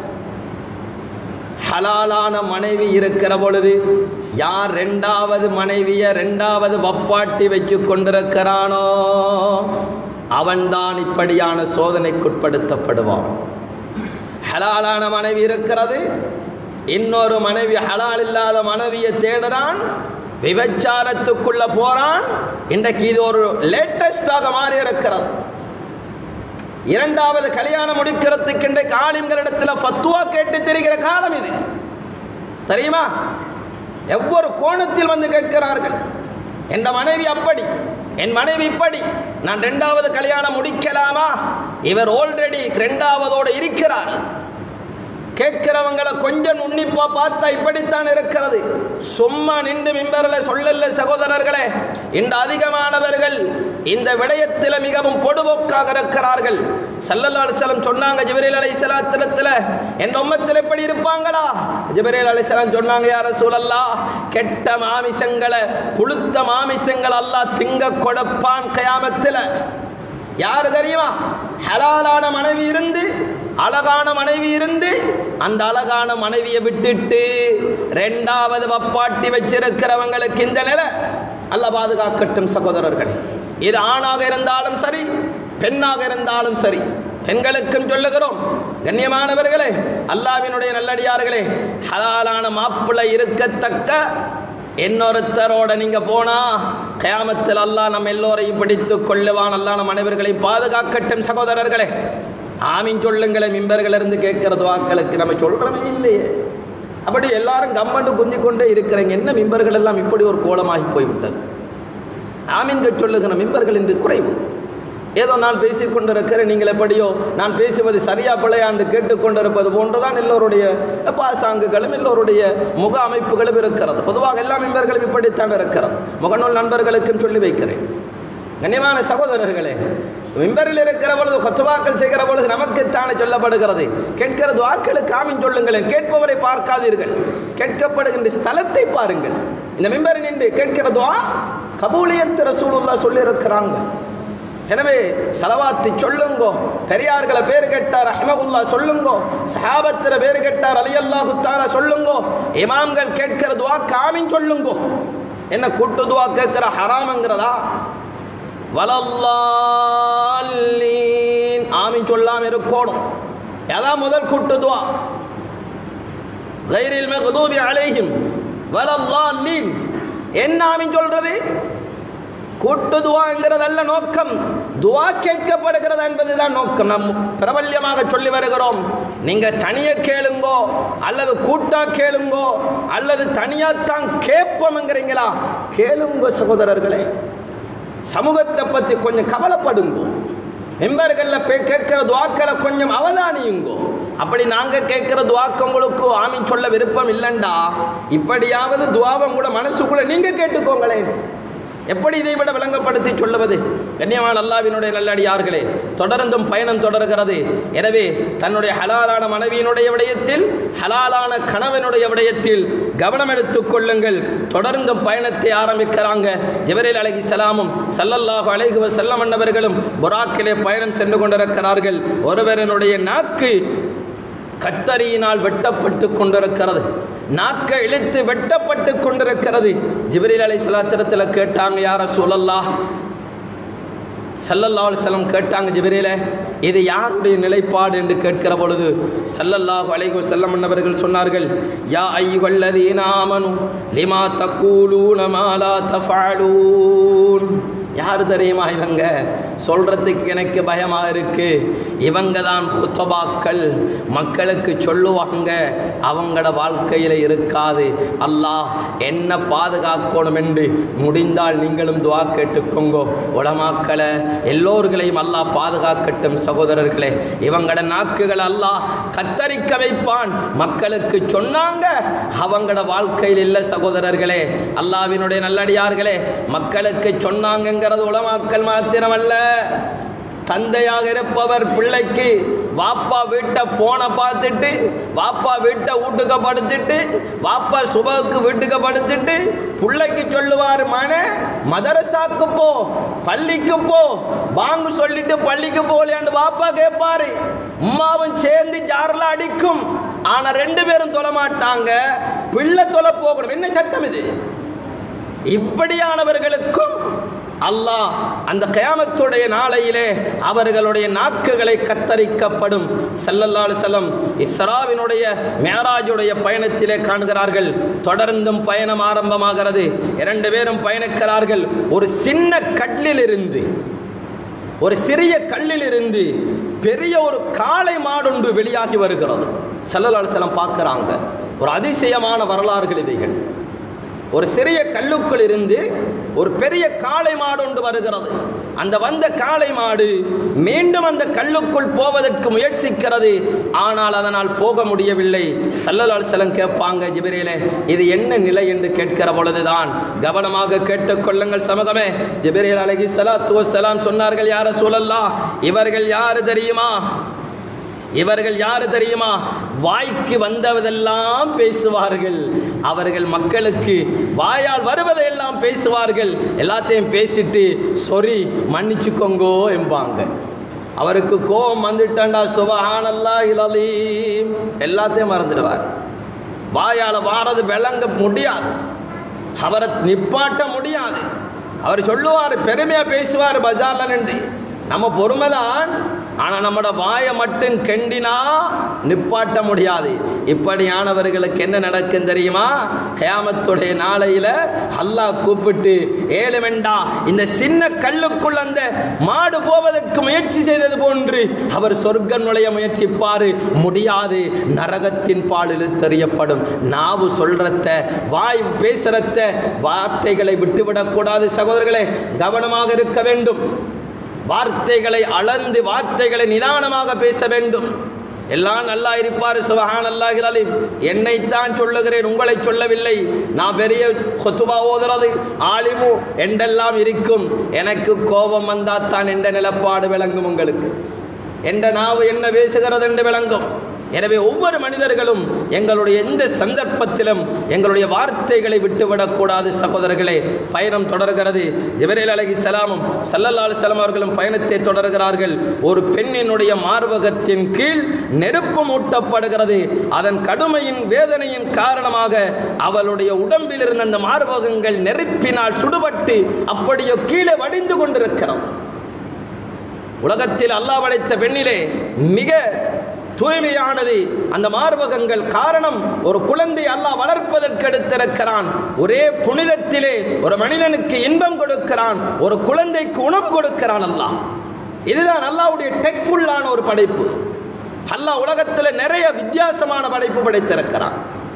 ஹலாலான மனைவி இருக்கிற பொழுது யார் ரெண்டாவது மனைவிய ரெண்டாவது வப்பாட்டி வச்சு கொண்டிருக்கிறானோ அவன்தான் இப்படியான சோதனைக்குட்படுத்தப்படுவான் ஹலாலான மனைவி இருக்கிறது இன்னொரு மனைவி ஹலால் இல்லாத மனைவியை தேடுறான் விபச்சாரத்துக்குள்ள போறான் இன்றைக்கு இது ஒரு லேட்டஸ்டாக மாறி இருக்கிறது இரண்டாவது கல்யாணம் முடிக்கிறதுக்கு இன்றைக்கு ஆலிம்களிடத்தில் ஃபத்துவா கேட்டு தெரிகிற காலம் இது தெரியுமா எவ்வொரு கோணத்தில் வந்து கேட்கிறார்கள் என் மனைவி அப்படி என் மனைவி இப்படி நான் ரெண்டாவது கல்யாணம் முடிக்கலாமா இவர் ஆல்ரெடி ரெண்டாவதோடு இருக்கிறார் கேட்கிறவங்களை கொஞ்சம் உன்னிப்பா பார்த்தா இப்படித்தான் இருக்கிறது சும்மா நின்று மிம்பரில் சொல்லல சகோதரர்களே இந்த அதிகமானவர்கள் இந்த விடயத்தில் மிகவும் பொடுபோக்காக இருக்கிறார்கள் சல்லல்லாஹு செல்லம் சொன்னாங்க ஜிபரேல் அலை சலாத்திரத்தில் என் உம்மத்தில் எப்படி இருப்பாங்களா ஜிபரேல் அலை சலாம் சொன்னாங்க யார சூழல்லா கெட்ட மாமிசங்களை புழுத்த மாமிசங்கள் அல்லாஹ் திங்க கொடுப்பான் கயாமத்தில் யாரு தெரியுமா ஹலாலான மனைவி இருந்து அழகான மனைவி இருந்து அந்த அழகான மனைவியை விட்டுட்டு ரெண்டாவது வப்பாட்டி வச்சிருக்கிறவங்களுக்கு இந்த நிலை அல்ல பாதுகாக்கட்டும் சகோதரர்களே இது ஆணாக இருந்தாலும் சரி பெண்ணாக இருந்தாலும் சரி பெண்களுக்கும் சொல்லுகிறோம் கண்ணியமானவர்களே அல்லாவினுடைய நல்லடியார்களே ஹலாலான மாப்பிள்ளை இருக்கத்தக்க இன்னொருத்தரோட நீங்க போனா கயாமத்தில் அல்லாஹ் நம்ம எல்லோரையும் பிடித்து கொள்ளுவான் அல்லாஹ் நம் அனைவர்களை பாதுகாக்கட்டும் சகோதரர்களே ஆமீன் சொல்லுங்களே மிம்பர்கள் இருந்து கேட்கிற வாக்களுக்கு நம்ம சொல்றோமே இல்லையே அப்படி எல்லாரும் கம்மண்டு குந்தி கொண்டே இருக்கிறீங்க என்ன மிம்பர்கள் எல்லாம் இப்படி ஒரு கோலமாகி போய்விட்டது ஆமீன்க சொல்லுகிற மிம்பர்கள் இன்று குறைவு ஏதோ நான் பேசிக் கொண்டிருக்கிறேன் நீங்கள் எப்படியோ நான் பேசுவது சரியா பிழையாண்டு கேட்டுக்கொண்டிருப்பது போன்றுதான் எல்லோருடைய பாசாங்குகளும் எல்லோருடைய முக அமைப்புகளும் இருக்கிறது பொதுவாக எல்லா மெம்பர்களும் இப்படித்தான் இருக்கிறது முகநூல் நண்பர்களுக்கும் சொல்லி வைக்கிறேன் கண்ணியமான சகோதரர்களே மிம்பரில் இருக்கிற பொழுது கொத்துவாக்கள் செய்கிற பொழுது நமக்குத்தானே சொல்லப்படுகிறது கேட்கிற துவாக்களுக்கு ஆமீன் சொல்லுங்களேன் கேட்பவரை பார்க்காதீர்கள் கேட்கப்படுகின்ற ஸ்தலத்தை பாருங்கள் இந்த மிம்பரில் நின்று கேட்கிற துவா கபூலியத் ரசூலுல்லா சொல்லியிருக்கிறாங்க எனவே சலவாத்தி சொல்லுங்கோ பெரியார்களை பேர் கேட்டார் அஹமகுல்லா சொல்லுங்கோ சஹாபத்திர பேர் கேட்டார் அலி அல்லாஹு தாலா சொல்லுங்கோ இமாம்கள் கேட்கிற துவா காமின் சொல்லுங்கோ என்ன கூட்டு துவா கேட்கிற ஹராம்ங்கிறதா வலல்லாலீன் ஆமீன் சொல்லாம இருக்கணும் அதான் முதல் கூட்டு துவா கைரில் மக்தூபி அலைஹிம் வலல்லாலீன் என்ன ஆமீன் சொல்றது கூட்டு துவாங்கிறதல்ல நோக்கம் துவா கேட்கப்படுகிறது என்பதுதான் நோக்கம் நம் பிரபல்யமாக சொல்லி வருகிறோம் நீங்க தனியா கேளுங்கோ அல்லது கூட்டா கேளுங்கோ அல்லது தனியாத்தான் கேட்போம்ங்கிறீங்களா கேளுங்கோ சகோதரர்களே சமூகத்தை பத்தி கொஞ்சம் கவலைப்படுங்கோ மெம்பர்கள்ல பே- கேட்கிற துவாக்களை கொஞ்சம் அவதானியுங்கோ அப்படி நாங்க கேட்கிற துவாக்கு உங்களுக்கு ஆமீன் சொல்ல விருப்பம் இல்லைண்டா இப்படியாவது துவாவம் கூட மனசுக்குள்ள நீங்க கேட்டுக்கோங்களேன் எப்படி இதை விட விளங்கப்படுத்தி சொல்லுவது கண்ணியமான அல்லாவினுடைய நல்லடியார்களே தொடர்ந்தும் பயணம் தொடர்கிறது எனவே தன்னுடைய ஹலாலான மனைவியினுடைய விடயத்தில் ஹலாலான கணவனுடைய விடயத்தில் கவனம் எடுத்துக் கொள்ளுங்கள் தொடர்ந்தும் பயணத்தை ஆரம்பிக்கிறாங்க ஜிபரேல் அலைஹி சலாமும் சல்லல்லாஹு அலைஹி வஸல்லம் அன்னவர்களும் புராக்கிலே பயணம் சென்று கொண்டிருக்கிறார்கள் ஒருவரனுடைய நாக்கு கத்தரியினால் வெட்டப்பட்டு கொண்டிருக்கிறது நாக்கை இழுத்து வெட்டப்பட்டு கொண்டிருக்கிறது ஜிப்ரீல் அலை சலாத்திரத்தில் கேட்டாங்க யார சூழல்லா சல்லல்லா செல்லம் கேட்டாங்க ஜிபிரில இது யாருடைய நிலைப்பாடு என்று கேட்கிற பொழுது சல்லல்லாஹு அலைஹி வஸல்லம் அன்னவர்கள் சொன்னார்கள் யா ஐயுகல்லதீன ஆமனு லிமா தக்கூலூன மா லா தஃபஅலூன் யார் தெரியுமா இவங்க சொல்றதுக்கு எனக்கு பயமாக இருக்கு இவங்க தான் ஹுத்தபாக்கள் மக்களுக்கு சொல்லுவாங்க அவங்களோட வாழ்க்கையில் இருக்காது அல்லாஹ் என்ன பாதுகாக்கணும் என்று முடிந்தால் நீங்களும் துவா கேட்டுக்கோங்கோ உலமாக்களை எல்லோர்களையும் அல்லாஹ் பாதுகாக்கட்டும் சகோதரர்களே இவங்களோட நாக்குகள் அல்லாஹ் கத்தரிக்க வைப்பான் மக்களுக்கு சொன்னாங்க அவங்களோட வாழ்க்கையில் இல்லை சகோதரர்களே அல்லாவினுடைய நல்லடியார்களே மக்களுக்கு சொன்னாங்கங்கிறது உலமாக்கள் மாத்திரமல்ல தந்தையாக இருப்பவர் பிள்ளைக்கு வாப்பா வீட்டை போனை பார்த்துட்டு வாப்பா வீட்டை வீட்டுக்கு படுத்துட்டு வாப்பா சுபக்கு வீட்டுக்கு படுத்துட்டு பிள்ளைக்கு சொல்லுவார் மன மதரசாக்கு போ பள்ளிக்கு போ பாங்கு சொல்லிட்டு பள்ளிக்கு போகலையாண்டு வாப்பா கேட்பாரு உம்மாவும் சேர்ந்து ஜாரில் அடிக்கும் ஆனா ரெண்டு பேரும் தொலை மாட்டாங்க பிள்ளை தொலை போகணும் என்ன சட்டம் இது இப்படியானவர்களுக்கும் அல்லாஹ் அந்த கயாமத்துடைய நாளையிலே அவர்களுடைய நாக்குகளை கத்தரிக்கப்படும் ஸல்லல்லாஹு செல்லம் இஸ்ராவினுடைய மேராஜுடைய பயணத்திலே காண்கிறார்கள் தொடர்ந்தும் பயணம் ஆரம்பமாகிறது இரண்டு பேரும் பயணிக்கிறார்கள் ஒரு சின்ன கல்லிலிருந்து ஒரு சிறிய கல்லிலிருந்து பெரிய ஒரு காளை மாடொன்று வெளியாகி வருகிறது ஸல்லல்லாஹு செல்லம் பார்க்குறாங்க ஒரு அதிசயமான வரலாறுகள் இவைகள் ஒரு சிறிய கல்லுக்குள் இருந்து ஒரு பெரிய காளை மாடு ஒன்று வருகிறது அந்த வந்த காளை மாடு மீண்டும் அந்த கல்லுக்குள் போவதற்கு முயற்சிக்கிறது ஆனால் அதனால் போக முடியவில்லை சல்லலால் செலம் கேட்பாங்க ஜிபிரேலே இது என்ன நிலை என்று கேட்கிற பொழுதுதான் கவனமாக கேட்டுக்கொள்ளுங்கள் சமூகமே ஜிபிரேல் அலகி சலாத்து வசலாம் சொன்னார்கள் யார சூழல்லா இவர்கள் யாரு தெரியுமா இவர்கள் யாரு தெரியுமா வாய்க்கு வந்தவதெல்லாம் பேசுவார்கள் அவர்கள் மக்களுக்கு வாயால் வருவதையெல்லாம் பேசுவார்கள் எல்லாத்தையும் பேசிட்டு சொரி மன்னிச்சுக்கோங்கோ என்பாங்க அவருக்கு கோபம் வந்துட்டாண்டா சுபஹானல்லா இலலீம் எல்லாத்தையும் மறந்துடுவார் வாயால் வாரது விளங்க முடியாது அவரை நிப்பாட்ட முடியாது அவர் சொல்லுவார் பெருமையா பேசுவார் பஜார்ல நின்று நம்ம பொறுமைதான் ஆனா நம்மட வாயை மட்டும் கெண்டினா நிப்பாட்ட முடியாது இப்படியானவர்களுக்கு என்ன நடக்கும் தெரியுமா கயாமத்துடைய நாளையில அல்லாஹ் கூப்பிட்டு ஏழுமெண்டா இந்த சின்ன கல்லுக்குள் அந்த மாடு போவதற்கு முயற்சி செய்தது போன்று அவர் சொர்க்கம் நுழைய முயற்சிப்பாரு முடியாது நரகத்தின் பால் இழுத்தறியப்படும் நாவு சொல்றத வாய் பேசுறத வார்த்தைகளை விட்டுவிடக்கூடாது சகோதரர்களே கவனமாக இருக்க வேண்டும் வார்த்தைகளை அளந்து வார்த்தைகளை நிதானமாக பேச வேண்டும் எல்லாம் நல்லா இருப்பார் சுபஹான் அல்லாஹில் என்னைத்தான் சொல்லுகிறேன் உங்களை சொல்லவில்லை நான் பெரிய கொத்துபா ஓதுறது ஆலிமு என்றெல்லாம் இருக்கும் எனக்கு கோபம் வந்தாத்தான் என்ற நிலப்பாடு விளங்கும் உங்களுக்கு என்ற நாவு என்ன பேசுகிறது என்று விளங்கும் எனவே ஒவ்வொரு மனிதர்களும் எங்களுடைய எந்த சந்தர்ப்பத்திலும் எங்களுடைய வார்த்தைகளை விட்டுவிடக்கூடாது சகோதரர்களே பயணம் தொடர்கிறது ஜிபரேல் அலகி சலாமும் சல்லல்லாஹு சலாம் அவர்களும் பயணத்தை தொடர்கிறார்கள் ஒரு பெண்ணினுடைய மார்பகத்தின் கீழ் நெருப்பு மூட்டப்படுகிறது அதன் கடுமையின் வேதனையின் காரணமாக அவளுடைய உடம்பில் இருந்த அந்த மார்பகங்கள் நெருப்பினால் சுடுபட்டு அப்படியோ கீழே வடிந்து கொண்டிருக்கிறது உலகத்தில் அல்லாஹ் படைத்த பெண்ணிலே மிக தூய்மையானது அந்த மார்பகங்கள் காரணம் ஒரு குழந்தை அல்லாஹ் வளர்ப்பதற்கு எடுத்திருக்கிறான் ஒரே புனிதத்திலே ஒரு மனிதனுக்கு இன்பம் கொடுக்கிறான் ஒரு குழந்தைக்கு உணவு கொடுக்கிறான் அல்லாஹ் இதுதான் அல்லாஹ்வுடைய டெக்ஃபுல்லான ஒரு படைப்பு அல்லாஹ் உலகத்தில் நிறைய வித்தியாசமான படைப்பு படைத்திருக்கிறான்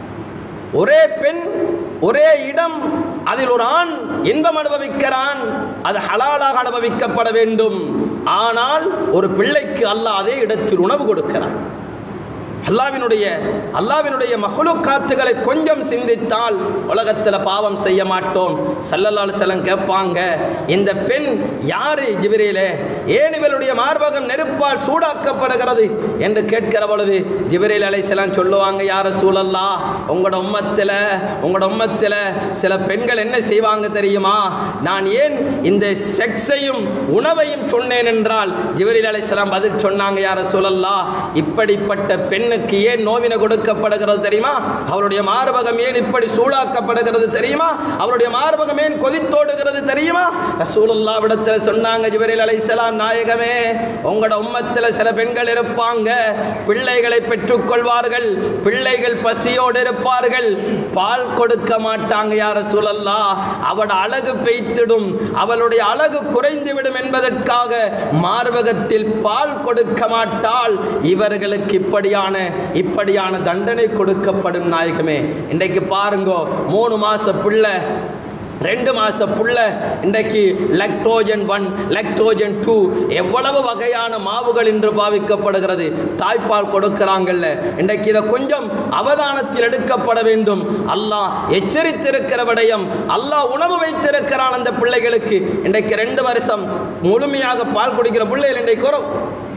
ஒரே பெண் ஒரே இடம் அதில் ஒரு ஆண் இன்பம் அனுபவிக்கிறான் அது ஹலாலாக அனுபவிக்கப்பட வேண்டும் ஆனால் ஒரு பிள்ளைக்கு அல்லாஹ் அதே இடத்தில் உணவு கொடுக்கிறான் அல்லாவினுடைய அல்லாவினுடைய மகளுக்காத்துகளை கொஞ்சம் சிந்தித்தால் உலகத்தில் பாவம் செய்ய மாட்டோம் சல்லல்லால் செல்லம் கேட்பாங்க இந்த பெண் யாரு ஜிபிரியிலே ஏன் இவளுடைய மார்பகம் நெருப்பால் சூடாக்கப்படுகிறது என்று கேட்கிற பொழுது ஜிபிரில் அலைசலாம் சொல்லுவாங்க யார சூழல்லா உங்களோட உம்மத்தில் உங்களோட உம்மத்தில் சில பெண்கள் என்ன செய்வாங்க தெரியுமா நான் ஏன் இந்த செக்ஸையும் உணவையும் சொன்னேன் என்றால் ஜிபிரில் அலைசலாம் பதில் சொன்னாங்க யார சூழல்லா இப்படிப்பட்ட பெண்ணுக்கு ஏன் நோவினை கொடுக்கப்படுகிறது தெரியுமா அவருடைய மார்பகம் ஏன் இப்படி சூடாக்கப்படுகிறது தெரியுமா அவருடைய மார்பகம் ஏன் கொதித்தோடுகிறது தெரியுமா ரசூலுல்லாவிடத்தில் சொன்னாங்க ஜிபரில் அலைஹிஸ்ஸலாம் நாயகமே உங்களோட உம்மத்தில் சில பெண்கள் இருப்பாங்க பிள்ளைகளை பெற்றுக்கொள்வார்கள் பிள்ளைகள் பசியோடு இருப்பார்கள் பால் கொடுக்க மாட்டாங்க யார சூழல்லா அவட அழகு பெய்த்திடும் அவளுடைய அழகு குறைந்துவிடும் என்பதற்காக மார்பகத்தில் பால் கொடுக்க மாட்டால் இவர்களுக்கு இப்படியான இப்படியான தண்டனை கொடுக்கப்படும் நாயகமே இன்றைக்கு பாருங்கோ மூணு மாச பிள்ளை ரெண்டு மாச புள்ள இன்றைக்கு லக்டோஜன் ஒன் லக்டோஜன் டூ எவ்வளவு வகையான மாவுகள் இன்று பாவிக்கப்படுகிறது தாய்ப்பால் கொடுக்கிறாங்கல்ல இன்றைக்கு இதை கொஞ்சம் அவதானத்தில் எடுக்கப்பட வேண்டும் அல்லாஹ் எச்சரித்திருக்கிற விடயம் அல்லாஹ் உணவு வைத்திருக்கிறான் அந்த பிள்ளைகளுக்கு இன்றைக்கு ரெண்டு வருஷம் முழுமையாக பால் குடிக்கிற பிள்ளைகள் இன்றைக்கு குறவு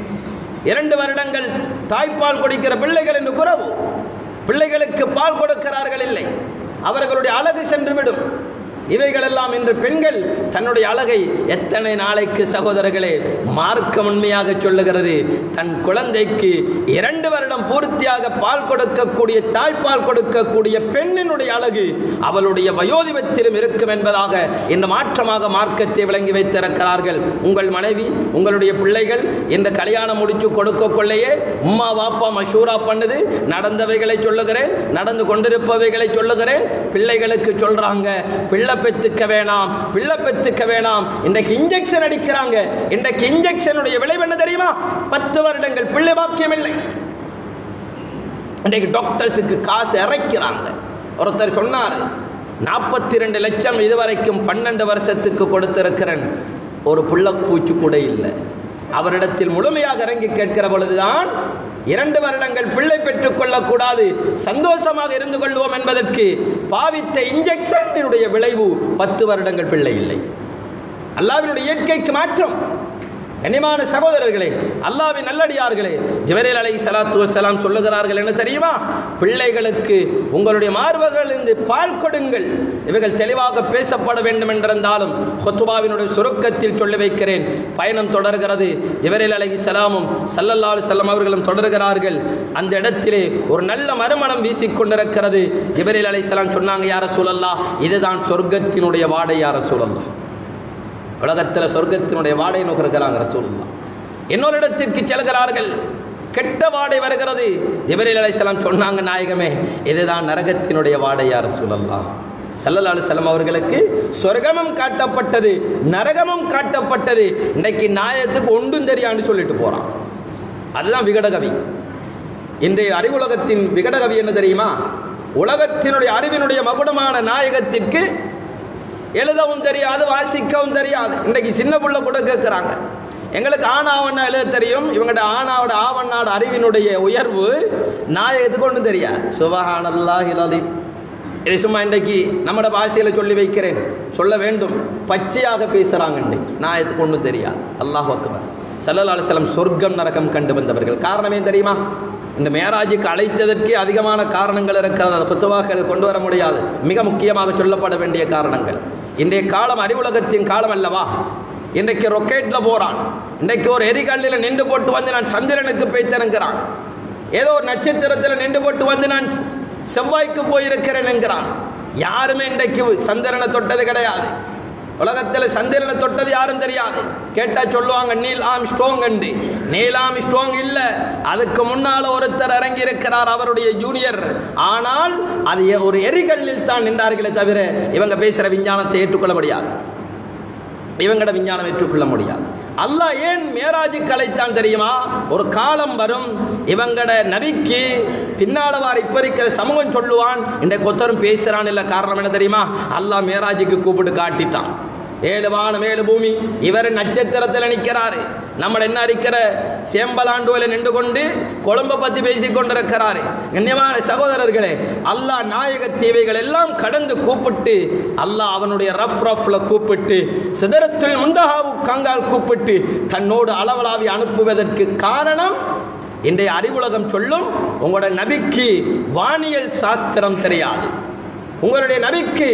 இரண்டு வருடங்கள் தாய்ப்பால் குடிக்கிற பிள்ளைகள் என்று குறவு பிள்ளைகளுக்கு பால் கொடுக்கிறார்கள் இல்லை அவர்களுடைய அழகு சென்றுவிடும் இவைகளெல்லாம் இன்று பெண்கள் தன்னுடைய அழகை எத்தனை நாளைக்கு சகோதரர்களே மார்க்கம் உண்மையாக சொல்லுகிறது தன் குழந்தைக்கு இரண்டு வருடம் பூர்த்தியாக பால் கொடுக்கக்கூடிய தாய்ப்பால் கொடுக்கக்கூடிய பெண்ணினுடைய அழகு அவளுடைய வயோதிபத்திலும் இருக்கும் என்பதாக இந்த மாற்றமாக மார்க்கத்தை விளங்கி வைத்திருக்கிறார்கள் உங்கள் மனைவி உங்களுடைய பிள்ளைகள் இந்த கல்யாணம் முடிச்சு கொடுக்க கொள்ளையே உம்மா வாப்பா மஷூரா பண்ணுது நடந்தவைகளை சொல்லுகிறேன் நடந்து கொண்டிருப்பவைகளை சொல்லுகிறேன் பிள்ளைகளுக்கு சொல்றாங்க பிள்ளை பெத்துக்க வேணாம் பிள்ளை பெத்துக்க வேணாம் இன்றைக்கு இன்ஜெக்ஷன் அடிக்கிறாங்க இன்றைக்கு இன்ஜெக்ஷனுடைய விளைவு என்ன தெரியுமா பத்து வருடங்கள் பிள்ளை பாக்கியம் இல்லை இன்றைக்கு டாக்டர்ஸுக்கு காசு இறைக்கிறாங்க ஒருத்தர் சொன்னார் நாற்பத்தி ரெண்டு லட்சம் இதுவரைக்கும் பன்னெண்டு வருஷத்துக்கு கொடுத்திருக்கிறேன் ஒரு புள்ளப்பூச்சி கூட இல்லை அவரிடத்தில் முழுமையாக இறங்கி கேட்கிற பொழுதுதான் இரண்டு வருடங்கள் பிள்ளை பெற்றுக் கொள்ளக்கூடாது சந்தோஷமாக இருந்து கொள்வோம் என்பதற்கு பாவித்த இன்ஜெக்ஷனுடைய விளைவு பத்து வருடங்கள் பிள்ளை இல்லை அல்லாவினுடைய இயற்கைக்கு மாற்றம் கனிமான சகோதரர்களே அல்லாவின் நல்லடியார்களே ஜிபரேல் அலை சலாத்து வசலாம் சொல்லுகிறார்கள் என்ன தெரியுமா பிள்ளைகளுக்கு உங்களுடைய மார்பகளிலிருந்து பால் கொடுங்கள் இவைகள் தெளிவாக பேசப்பட வேண்டும் என்றிருந்தாலும் ஹொத்துபாவினுடைய சுருக்கத்தில் சொல்லி வைக்கிறேன் பயணம் தொடர்கிறது ஜிபரேல் அலை சலாமும் சல்லல்லா செல்லம் அவர்களும் தொடர்கிறார்கள் அந்த இடத்திலே ஒரு நல்ல மறுமணம் வீசிக்கொண்டிருக்கிறது ஜிபரேல் அலை சலாம் சொன்னாங்க யார சூழல்லா இதுதான் சொர்க்கத்தினுடைய வாடை யார சூழல்லா உலகத்தில் சொர்க்கத்தினுடைய வாடை நுகர்கிறாங்க ரசூலுல்லா இன்னொரு இடத்திற்கு செல்கிறார்கள் கெட்ட வாடை வருகிறது ஜிபரீல் அலைஹிஸ்ஸலாம் சொன்னாங்க நாயகமே இதுதான் நரகத்தினுடைய வாடையார் சூழல்லாம் சல்லல்லா அலுவலம் அவர்களுக்கு சொர்க்கமும் காட்டப்பட்டது நரகமும் காட்டப்பட்டது இன்னைக்கு நாயத்துக்கு ஒன்றும் தெரியான்னு சொல்லிட்டு போறான் அதுதான் விகடகவி இன்றைய அறிவுலகத்தின் விகடகவி என்ன தெரியுமா உலகத்தினுடைய அறிவினுடைய மகுடமான நாயகத்திற்கு எழுதவும் தெரியாது வாசிக்கவும் தெரியாது இன்றைக்கு சின்ன புள்ள கூட கேட்குறாங்க எங்களுக்கு ஆணாவண்ணா எழுத தெரியும் இவங்கட ஆணாவோட ஆவண்ணாட அறிவினுடைய உயர்வு நாயகத்துக்கு ஒன்றும் தெரியாது சுபஹானல்லா இலாதி இதை சும்மா இன்றைக்கு நம்மட பாஷையில் சொல்லி வைக்கிறேன் சொல்ல வேண்டும் பச்சையாக பேசுகிறாங்க இன்றைக்கு நாயத்துக்கு ஒன்றும் தெரியாது அல்லாஹ் அக்பர் சல்லல்லா அலுவலம் சொர்க்கம் நரகம் கண்டு வந்தவர்கள் காரணமே தெரியுமா இந்த மேராஜுக்கு அழைத்ததற்கே அதிகமான காரணங்கள் இருக்கிறது அது குத்துவாக கொண்டு வர முடியாது மிக முக்கியமாக சொல்லப்பட வேண்டிய காரணங்கள் இன்றைய காலம் அறிவுலகத்தின் காலம் அல்லவா இன்றைக்கு ரொக்கெட்டில் போகிறான் இன்றைக்கு ஒரு எரிகல்லில் நின்று போட்டு வந்து நான் சந்திரனுக்கு போய் திறங்கிறான் ஏதோ ஒரு நட்சத்திரத்தில் நின்று போட்டு வந்து நான் செவ்வாய்க்கு போயிருக்கிறேன் என்கிறான் யாருமே இன்றைக்கு சந்திரனை தொட்டது கிடையாது உலகத்தில் சந்திரனை தொட்டது யாரும் தெரியாது கேட்டா சொல்லுவாங்க Neil Armstrong and Neil Armstrong இல்லை அதுக்கு முன்னால ஒருத்தர் இறங்கி இருக்கிறார் அவருடைய ஜூனியர் ஆனால் அது எ- ஒரு எரிகல்லில் தான் நின்றார்களே தவிர இவங்க பேசுகிற விஞ்ஞானத்தை ஏற்றுக்கொள்ள முடியாது இவங்கட விஞ்ஞானம் ஏற்றுக்கொள்ள முடியாது அல்லாஹ் ஏன் மேராஜுக்கு அழைத்தான் தெரியுமா ஒரு காலம் வரும் இவங்கட நபிக்கு பின்னாலவார் இப்ப இருக்கிற சமூகம் சொல்லுவான் இந்த கொத்தரும் பேசுறான் இல்ல காரணம் என்ன தெரியுமா அல்லாஹ் மேராஜுக்கு கூப்பிட்டு காட்டிட்டான் ஏழு வானம் ஏழு பூமி இவர் நட்சத்திரத்தில் நிற்கிறாரு நம்ம என்ன இருக்கிற சேம்பலாண்டுவில் நின்று கொண்டு கொழும்பை பத்தி பேசிக் கொண்டிருக்கிறாரு கண்ணியமான சகோதரர்களே அல்லாஹ் நாயக தீவைகள் எல்லாம் கடந்து கூப்பிட்டு அல்லாஹ் அவனுடைய ரஃப் ரஃப்ல கூப்பிட்டு சிதறத்தில் முந்தகாவு கங்கால் கூப்பிட்டு தன்னோடு அளவலாவி அனுப்புவதற்கு காரணம் இன்றைய அறிவுலகம் சொல்லும் உங்களோட நபிக்கு வானியல் சாஸ்திரம் தெரியாது உங்களுடைய நபிக்கு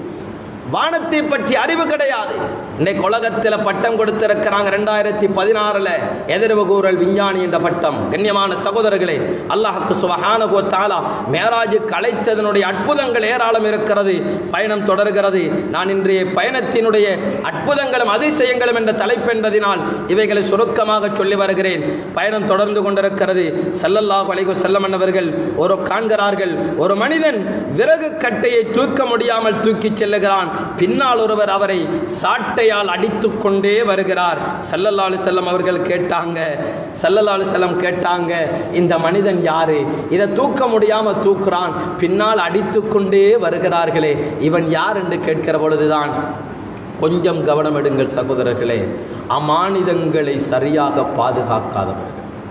வானத்தை பற்றி அறிவு கிடையாது இன்னைக்கு உலகத்தில் பட்டம் கொடுத்திருக்கிறாங்க ரெண்டாயிரத்தி பதினாறுல எதிர்வு கூறல் விஞ்ஞானி என்ற பட்டம் கண்ணியமான சகோதரர்களே அல்லாஹுக்கு சுபஹானஹு தாலா மேராஜுக்கு அழைத்ததனுடைய அற்புதங்கள் ஏராளம் இருக்கிறது பயணம் தொடர்கிறது நான் இன்றைய பயணத்தினுடைய அற்புதங்களும் அதிசயங்களும் என்ற தலைப்பென்பதினால் இவைகளை சுருக்கமாக சொல்லி வருகிறேன் பயணம் தொடர்ந்து கொண்டிருக்கிறது சல்லல்லாஹு அலைஹி வஸல்லம் அவர்கள் ஒரு காண்கிறார்கள் ஒரு மனிதன் விறகு கட்டையை தூக்க முடியாமல் தூக்கிச் செல்லுகிறான் பின்னால் ஒருவர் அவரை சாட்டையால் அடித்துக் கொண்டே வருகிறார் சல்லல்லா செல்லம் அவர்கள் கேட்டாங்க சல்லல்லா செல்லம் கேட்டாங்க இந்த மனிதன் யாரு இதை தூக்க முடியாம தூக்குறான் பின்னால் அடித்துக் கொண்டே வருகிறார்களே இவன் யார் என்று கேட்கிற பொழுதுதான் கொஞ்சம் கவனம் எடுங்கள் சகோதரர்களே அமானிதங்களை சரியாக பாதுகாக்காதவர்கள்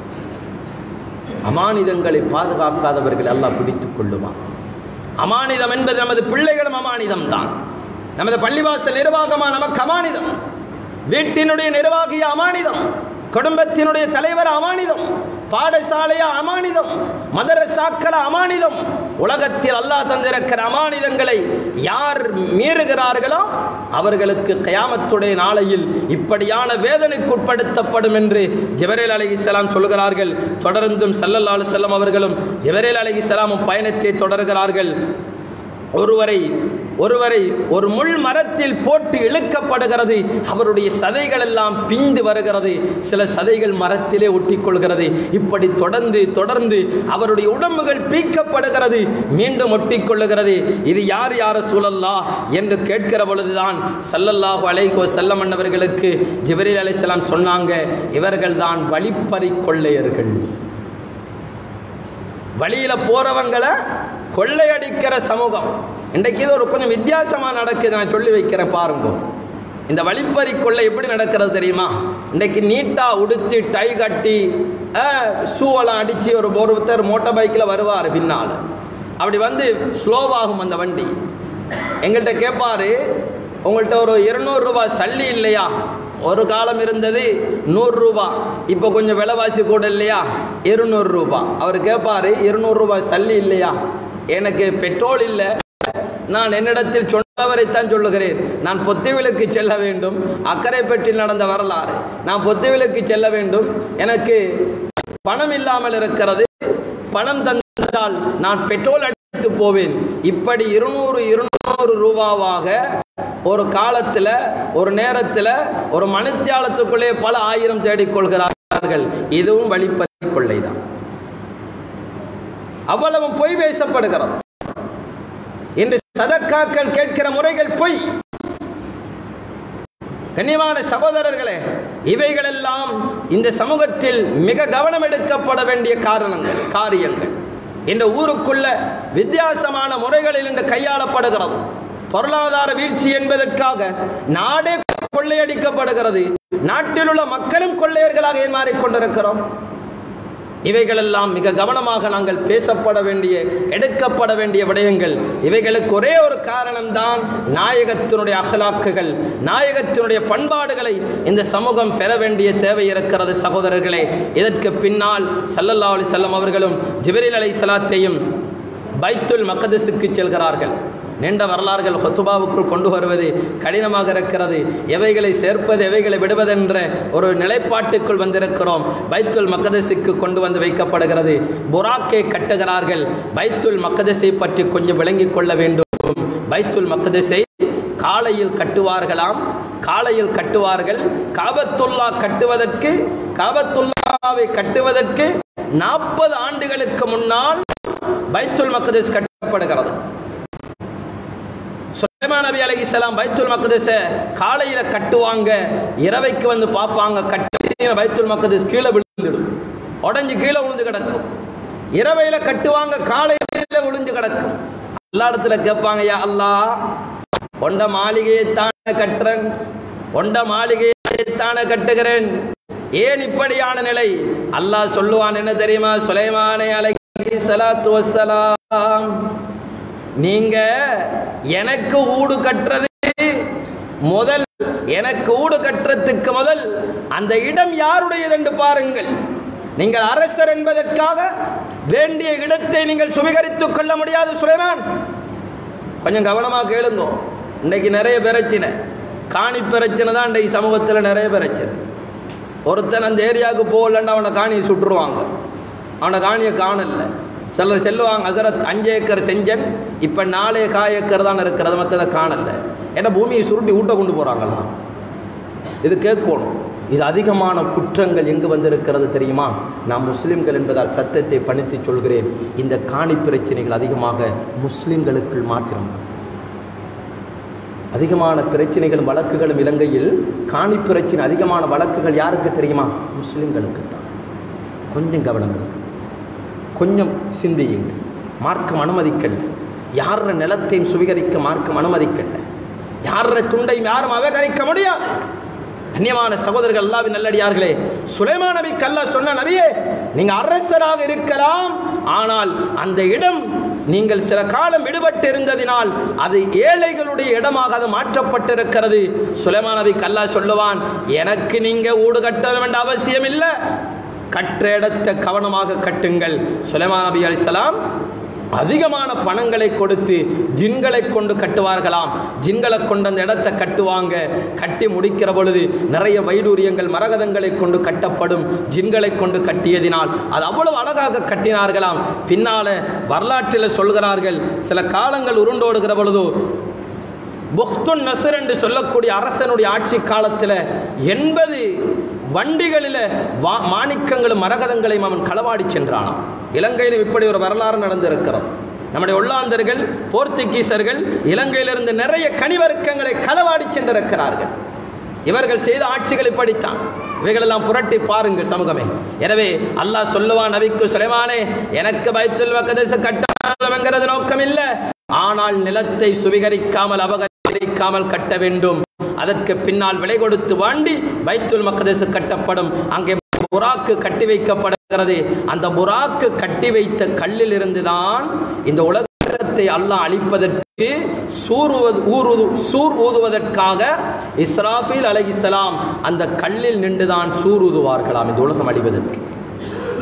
அமானிதங்களை பாதுகாக்காதவர்கள் அல்லாஹ் பிடித்துக் கொள்ளுவான் அமானிதம் என்பது நமது பிள்ளைகளும் அமானிதம் தான் நமது பள்ளிவாசல் நிர்வாகமா நமக்கு அமானிதம் வீட்டினுடைய நிர்வாகிய அமானிதம் குடும்பத்தினுடைய தலைவர் அமானிதம் பாடசாலைய அமானிதம் மதரசாக்கள அமானிதம் உலகத்தில் அல்லாஹ் தந்திருக்கிற அமானிதங்களை யார் மீறுகிறார்களோ அவர்களுக்கு கயாமத்துடைய நாளையில் இப்படியான வேதனைக்குட்படுத்தப்படும் என்று ஜிபரேல் அலைஹிஸ்ஸலாம் சொல்கிறார்கள் தொடர்ந்தும் சல்லல்லாஹு அலைஹி வஸல்லம் அவர்களும் ஜிபரேல் அலைஹிஸ்ஸலாமும் பயணத்தை தொடர்கிறார்கள் ஒருவரை ஒருவரை ஒரு முள் மரத்தில் போட்டு இழுக்கப்படுகிறது அவருடைய சதைகள் எல்லாம் பிந்து வருகிறது சில சதைகள் மரத்திலே ஒட்டிக்கொள்கிறது இப்படி தொடர்ந்து தொடர்ந்து அவருடைய உடம்புகள் பீக்கப்படுகிறது மீண்டும் ஒட்டிக்கொள்ளுகிறது இது யார் யார சூழல்லா என்று கேட்கிற பொழுதுதான் சல்லல்லாஹு அலைஹி செல்லம் அன்னவர்களுக்கு ஜிபரீல் அலைஹிஸ்ஸலாம் சொன்னாங்க இவர்கள் தான் வழிப்பறி கொள்ளையர்கள் வழியில போறவங்களை கொள்ளையடிக்கிற சமூகம் இன்றைக்கு இது ஒரு கொஞ்சம் வித்தியாசமா நடக்குது நான் சொல்லி வைக்கிறேன் பாருங்க இந்த வழிப்பறி கொள்ளை எப்படி நடக்கிறது தெரியுமா இன்றைக்கு நீட்டா உடுத்தி டை கட்டி ஷூவெல்லாம் அடிச்சு ஒரு ஒருத்தர் மோட்டார் பைக்கில் வருவார் பின்னால் அப்படி வந்து ஸ்லோவாகும் அந்த வண்டி எங்கள்கிட்ட கேட்பாரு உங்கள்கிட்ட ஒரு இருநூறு ரூபாய் சல்லி இல்லையா ஒரு காலம் இருந்தது நூறு ரூபா இப்போ கொஞ்சம் விலைவாசி கூட இல்லையா இருநூறு ரூபா அவர் கேட்பாரு இருநூறு ரூபாய் சல்லி இல்லையா எனக்கு பெட்ரோல் இல்லை நான் என்னிடத்தில் சொன்னவரைத்தான் சொல்லுகிறேன் நான் பொத்திவிலுக்கு செல்ல வேண்டும் அக்கரைப்பட்டில் நடந்த வரலாறு நான் பொத்திவிலுக்கு செல்ல வேண்டும் எனக்கு பணம் இல்லாமல் இருக்கிறது பணம் தந்தால் நான் பெட்ரோல் அடித்து போவேன் இப்படி இருநூறு இருநூறு ரூபாவாக ஒரு காலத்தில் ஒரு நேரத்தில் ஒரு மணித்தியாலத்துக்குள்ளே பல ஆயிரம் தேடிக்கொள்கிறார் சொல்கிறார்கள் இதுவும் வழிப்பறி கொள்ளைதான் அவ்வளவும் பொய் பேசப்படுகிறது இன்று சதக்காக்கள் கேட்கிற முறைகள் பொய் கண்ணியமான சகோதரர்களே இவைகளெல்லாம் இந்த சமூகத்தில் மிக கவனம் எடுக்கப்பட வேண்டிய காரணங்கள் காரியங்கள் இந்த ஊருக்குள்ள வித்தியாசமான முறைகளில் இன்று கையாளப்படுகிறது பொருளாதார வீழ்ச்சி என்பதற்காக நாடே கொள்ளையடிக்கப்படுகிறது நாட்டில் உள்ள மக்களும் கொள்ளையர்களாக ஏன் மாறிக்கொண்டிருக்கிறோம் இவைகளெல்லாம் மிக கவனமாக நாங்கள் பேசப்பட வேண்டிய எடுக்கப்பட வேண்டிய விடயங்கள் இவைகளுக்கு ஒரே ஒரு காரணம்தான் நாயகத்தினுடைய அகலாக்குகள் நாயகத்தினுடைய பண்பாடுகளை இந்த சமூகம் பெற வேண்டிய தேவை இருக்கிறது சகோதரர்களே இதற்கு பின்னால் சல்லல்லா அலி செல்லம் அவர்களும் ஜிபரில் அலை சலாத்தையும் பைத்துல் மக்கதஸுக்கு செல்கிறார்கள் நீண்ட வரலாறுகள் ஹொத்துபாவுக்குள் கொண்டு வருவது கடினமாக இருக்கிறது எவைகளை சேர்ப்பது எவைகளை விடுவதென்ற ஒரு நிலைப்பாட்டுக்குள் வந்திருக்கிறோம் பைத்துல் மக்கதஸுக்கு கொண்டு வந்து வைக்கப்படுகிறது புராக்கை கட்டுகிறார்கள் பைத்துல் மக்கதஸை பற்றி கொஞ்சம் விளங்கிக் கொள்ள வேண்டும் பைத்துல் மக்கதஸை காலையில் கட்டுவார்களாம் காலையில் கட்டுவார்கள் காபத்துல்லா கட்டுவதற்கு காபத்துல்லாவை கட்டுவதற்கு நாற்பது ஆண்டுகளுக்கு முன்னால் பைத்துல் மக்கதஸ் கட்டப்படுகிறது சுலைமான் நபி அலைஹிஸ்ஸலாம் பைத்துல் மக்தஸ காலையில கட்டுவாங்க இரவைக்கு வந்து பார்ப்பாங்க கட்டி பைத்துல் மக்தஸ் கீழே விழுந்துடும் உடஞ்சி கீழே விழுந்து கிடக்கும் இரவையில கட்டுவாங்க காலையில விழுந்து கிடக்கும் எல்லா இடத்துல கேட்பாங்க யா அல்லாஹ் ஒண்ட மாளிகையை தானே கட்டுறேன் ஒண்ட மாளிகையை தானே கட்டுகிறேன் ஏன் இப்படியான நிலை அல்லாஹ் சொல்லுவான் என்ன தெரியுமா சுலைமானே அலைஹி ஸலாத்து வஸ்ஸலாம் நீங்க எனக்கு ஊடு கட்டுறது முதல் எனக்கு ஊடு கட்டுறதுக்கு முதல் அந்த இடம் யாருடையது என்று பாருங்கள் நீங்கள் அரசர் என்பதற்காக வேண்டிய இடத்தை நீங்கள் சுவீகரித்துக் கொள்ள முடியாது சுலைமான் கொஞ்சம் கவனமாக கேளுங்க இன்னைக்கு நிறைய பிரச்சனை காணி பிரச்சனை தான் இன்றைக்கு சமூகத்தில் நிறைய பிரச்சனை ஒருத்தன் அந்த ஏரியாவுக்கு போகலன்னு அவனை காணியை சுட்டுருவாங்க அவனை காணியை காணல சிலர் செல்லுவாங்க ஹசரத் அஞ்சு ஏக்கர் செஞ்சன் இப்போ நாலே காய் ஏக்கர் தான் இருக்கிறது மற்றதை காணல ஏன்னா பூமியை சுருட்டி ஊட்ட கொண்டு போகிறாங்களாம் இது கேட்கணும் இது அதிகமான குற்றங்கள் எங்கு வந்திருக்கிறது தெரியுமா நான் முஸ்லிம்கள் என்பதால் சத்தத்தை பணித்து சொல்கிறேன் இந்த காணி பிரச்சனைகள் அதிகமாக முஸ்லிம்களுக்குள் மாத்திரம் அதிகமான பிரச்சனைகளும் வழக்குகளும் இலங்கையில் காணி பிரச்சனை அதிகமான வழக்குகள் யாருக்கு தெரியுமா முஸ்லிம்களுக்கு தான் கொஞ்சம் கவனம் எடுங்க. கொஞ்சம் சிந்தியுங்கள் மார்க்கம் அனுமதிக்கல யார நிலத்தையும் சுவீகரிக்க மார்க்கம் அனுமதிக்கல யார துண்டையும் யாரும் அபகரிக்க முடியாது கண்ணியமான சகோதரர்கள் அல்லாவின் நல்லடியார்களே சுலைமான் நபி கல்லா சொன்ன நபியே நீங்க அரசராக இருக்கலாம் ஆனால் அந்த இடம் நீங்கள் சில காலம் விடுபட்டு இருந்ததினால் அது ஏழைகளுடைய இடமாக அது மாற்றப்பட்டிருக்கிறது சுலைமான் நபி கல்லா சொல்லுவான் எனக்கு நீங்க ஊடு கட்ட வேண்டிய அவசியம் இல்லை கற்ற இடத்தை கவனமாக கட்டுங்கள் சுலைமான் நபி அலிசலாம் அதிகமான பணங்களை கொடுத்து ஜின்களை கொண்டு கட்டுவார்களாம் ஜின்களை கொண்டு அந்த இடத்தை கட்டுவாங்க கட்டி முடிக்கிற பொழுது நிறைய வைடூரியங்கள் மரகதங்களை கொண்டு கட்டப்படும் ஜின்களை கொண்டு கட்டியதினால் அது அவ்வளவு அழகாக கட்டினார்களாம் பின்னால வரலாற்றில் சொல்கிறார்கள் சில காலங்கள் உருண்டோடுகிற பொழுது புக்துன் நசர் என்று சொல்லக்கூடிய அரசனுடைய ஆட்சி காலத்தில் எண்பது வண்டிகளில் வா மாணிக்கங்களும் மரகதங்களையும் அவன் களவாடி சென்றானாம் இலங்கையிலும் இப்படி ஒரு வரலாறு நடந்திருக்கிறது நம்முடைய ஒல்லாந்தர்கள் போர்த்துகீசர்கள் இலங்கையிலிருந்து நிறைய கனிவர்க்கங்களை களவாடி சென்றிருக்கிறார்கள் இவர்கள் செய்த ஆட்சிகளை படித்தான் இவைகளெல்லாம் புரட்டி பாருங்கள் சமூகமே எனவே அல்லாஹ் சொல்லுவான் நபிக்கு சுலைமானே எனக்கு பைத்துல் மக்கதேச கட்டங்கிறது நோக்கம் இல்லை ஆனால் நிலத்தை சுவீகரிக்காமல் அபகரிக்காமல் கட்ட வேண்டும் அதற்கு பின்னால் விலை கொடுத்து வாண்டி பைத்துல் மக்கதேசு கட்டப்படும் அங்கே புறாக்கு கட்டி வைக்கப்படுகிறது அந்த புறாக்கு கட்டி வைத்த கல்லில் இருந்துதான் இந்த உலகத்தை அல்லாஹ் அழிப்பதற்கு சூறுவது ஊறுவது சூர் ஊதுவதற்காக இஸ்ராஃபில் அலைஹிஸ்ஸலாம் அந்த கல்லில் நின்றுதான் சூர் ஊதுவார்களாம் இந்த உலகம் அழிவதற்கு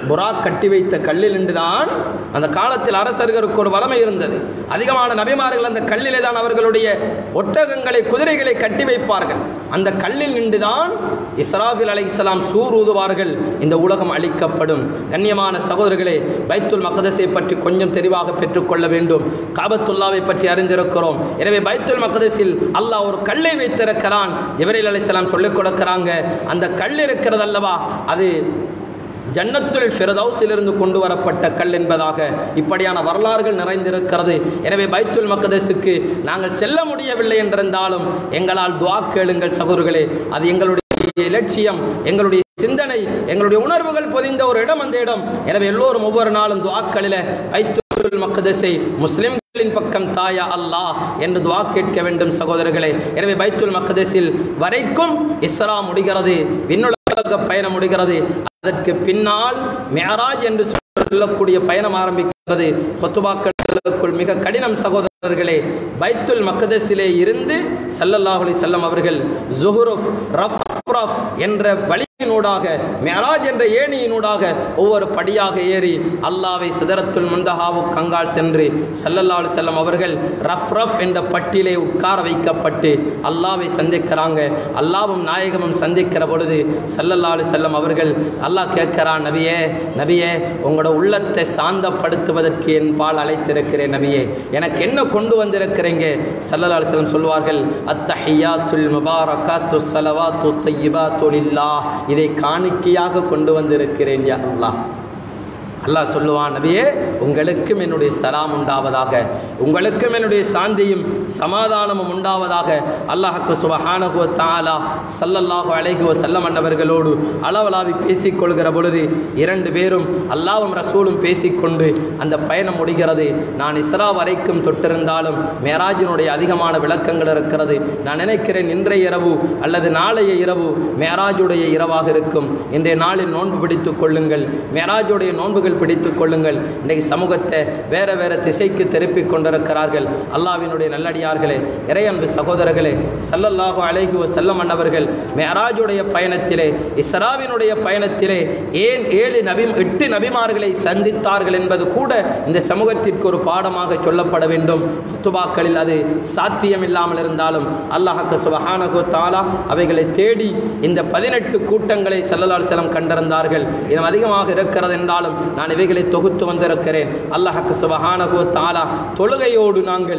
புறாக் கட்டி வைத்த கல்லில் நின்றுதான் அந்த காலத்தில் அரசர்களுக்கு ஒரு வளமை இருந்தது அதிகமான நபிமார்கள் அந்த கல்லிலே தான் அவர்களுடைய ஒட்டகங்களை குதிரைகளை கட்டி வைப்பார்கள் அந்த கல்லில் நின்றுதான் இஸ்ராஃபில் அலைஹிஸ்ஸலாம் சூர் ஊதுவார்கள் இந்த உலகம் அழிக்கப்படும் கண்ணியமான சகோதரர்களே பைத்துல் மக்தஸை பற்றி கொஞ்சம் தெளிவாக பெற்றுக்கொள்ள வேண்டும் காபத்துல்லாவை பற்றி அறிந்திருக்கிறோம் எனவே பைத்துல் மக்தஸில் அல்லாஹ் ஒரு கல்லை வைத்திருக்கிறான் ஜிப்ரீல் அலைஹிஸ்ஸலாம் சொல்லிக் கொடுக்கிறாங்க அந்த கல் இருக்கிறது அல்லவா அது ஜன்னத்துல் ஃபிரதௌஸிலிருந்து கொண்டு வரப்பட்ட கல் என்பதாக இப்படியான வரலாறுகள் நிறைந்திருக்கிறது எனவே பைத்துல் மக்தஸுக்கு நாங்கள் செல்ல முடியவில்லை என்றிருந்தாலும் எங்களால் துஆ கேளுங்கள் சகோதரர்களே அது எங்களுடைய இலட்சியம் எங்களுடைய சிந்தனை எங்களுடைய உணர்வுகள் பொதிந்த ஒரு இடம் அந்த இடம் எனவே எல்லோரும் ஒவ்வொரு நாளும் துஆக்களில பைத்துல் மக்தஸை முஸ்லிம்களின் பக்கம் தாயா அல்லாஹ் என்று துஆ கேட்க வேண்டும் சகோதரர்களே எனவே பைத்துல் மக்தஸில் வரைக்கும் இஸ்ரா முடிகிறது விண்ணுலக பயணம் முடிகிறது அதற்கு பின்னால் மியராஜ் என்று சொல்லக்கூடிய பயணம் ஆரம்பிக்கிறது கொத்துபாக்களுக்குள் மிக கடினம் சகோதரர்களே பைத்துல் மக்தஸிலே இருந்து சல்லல்லாஹு அலைஹி வஸல்லம் அவர்கள் ஜுஹ்ருஃப் ரஃப்ரஃப் என்ற வழியினூடாக மியராஜ் என்ற ஏணியினூடாக ஒவ்வொரு படியாக ஏறி அல்லாவை சிதறத்துல் முந்தஹாவுக்கு அங்கால் சென்று சல்லல்லாஹு அலைஹி வஸல்லம் அவர்கள் ரஃப் ரஃப் என்ற பட்டியலே உட்கார வைக்கப்பட்டு அல்லாவை சந்திக்கிறாங்க அல்லாவும் நாயகமும் சந்திக்கிற பொழுது சல்லல்லாஹு அலைஹி வஸல்லம் அவர்கள் அல்லாஹ் கேட்கிறான் நபியே நபியே உங்களோட உள்ளத்தை சாந்தப்படுத்துவதற்கு என் பால் அழைத்திருக்கிறேன் நபியே எனக்கு என்ன கொண்டு வந்திருக்கிறீங்க சல்லல்லாஹு அலைஹி வஸல்லம் சொல்வார்கள் அத்தஹியாத்துல் முபாரகாத்து ஸலவாத்து தய்யிபாத்து லில்லாஹ் இதை காணிக்கையாக கொண்டு வந்திருக்கிறேன் யா அல்லாஹ் அல்லாஹ் சொல்லுவான் நபியே உங்களுக்கும் என்னுடைய சலாம் உண்டாவதாக உங்களுக்கும் என்னுடைய சாந்தியும் சமாதானமும் உண்டாவதாக அல்லாஹ்க்கு சுபஹானஹு வ தஆலா ஸல்லல்லாஹு அலைஹி வஸல்லம் அன்னவர்களோடு அளவலாவி பேசிக் கொள்கிற பொழுது இரண்டு பேரும் அல்லாஹ்வும் ரசூலும் பேசிக்கொண்டு அந்த பயணம் முடிகிறது நான் இஸ்ரா வரைக்கும் தொட்டிருந்தாலும் மேராஜினுடைய அதிகமான விளக்கங்கள் இருக்கிறது நான் நினைக்கிறேன் இன்றைய இரவு அல்லது நாளைய இரவு மேராஜுடைய இரவாக இருக்கும் இன்றைய நாளில் நோன்பு பிடித்துக் கொள்ளுங்கள் மேராஜுடைய நோன்புகள் பிடித்துக் கொள்ளுங்கள் இன்றைக்கு சமூகத்தை வேற வேற திசைக்கு திருப்பிக் கொண்டிருக்கிறார்கள் அல்லாவினுடைய நல்லடியார்களே இறையன்பு சகோதரர்களே சல்லல்லாஹு அலைஹி வஸல்லம் அன்னவர்கள் மேராஜுடைய பயணத்திலே இஸ்ராவினுடைய பயணத்திலே ஏன் ஏழு நபி எட்டு நபிமார்களை சந்தித்தார்கள் என்பது கூட இந்த சமூகத்திற்கு ஒரு பாடமாக சொல்லப்பட வேண்டும் குத்துபாக்களில் அது சாத்தியம் இல்லாமல் இருந்தாலும் அல்லாஹ்க்கு சுபஹானஹு தாலா அவைகளை தேடி இந்த பதினெட்டு கூட்டங்களை சல்லல்லாஹு செல்லம் கண்டிருந்தார்கள் இன்னும் அதிகமாக இருக்கிறது என்றாலும் நான் இவைகளை தொகுத்து வந்திருக்கிறேன் அல்லாஹ்க்கு சுபஹானஹு தாலா தொழுகையோடு நாங்கள்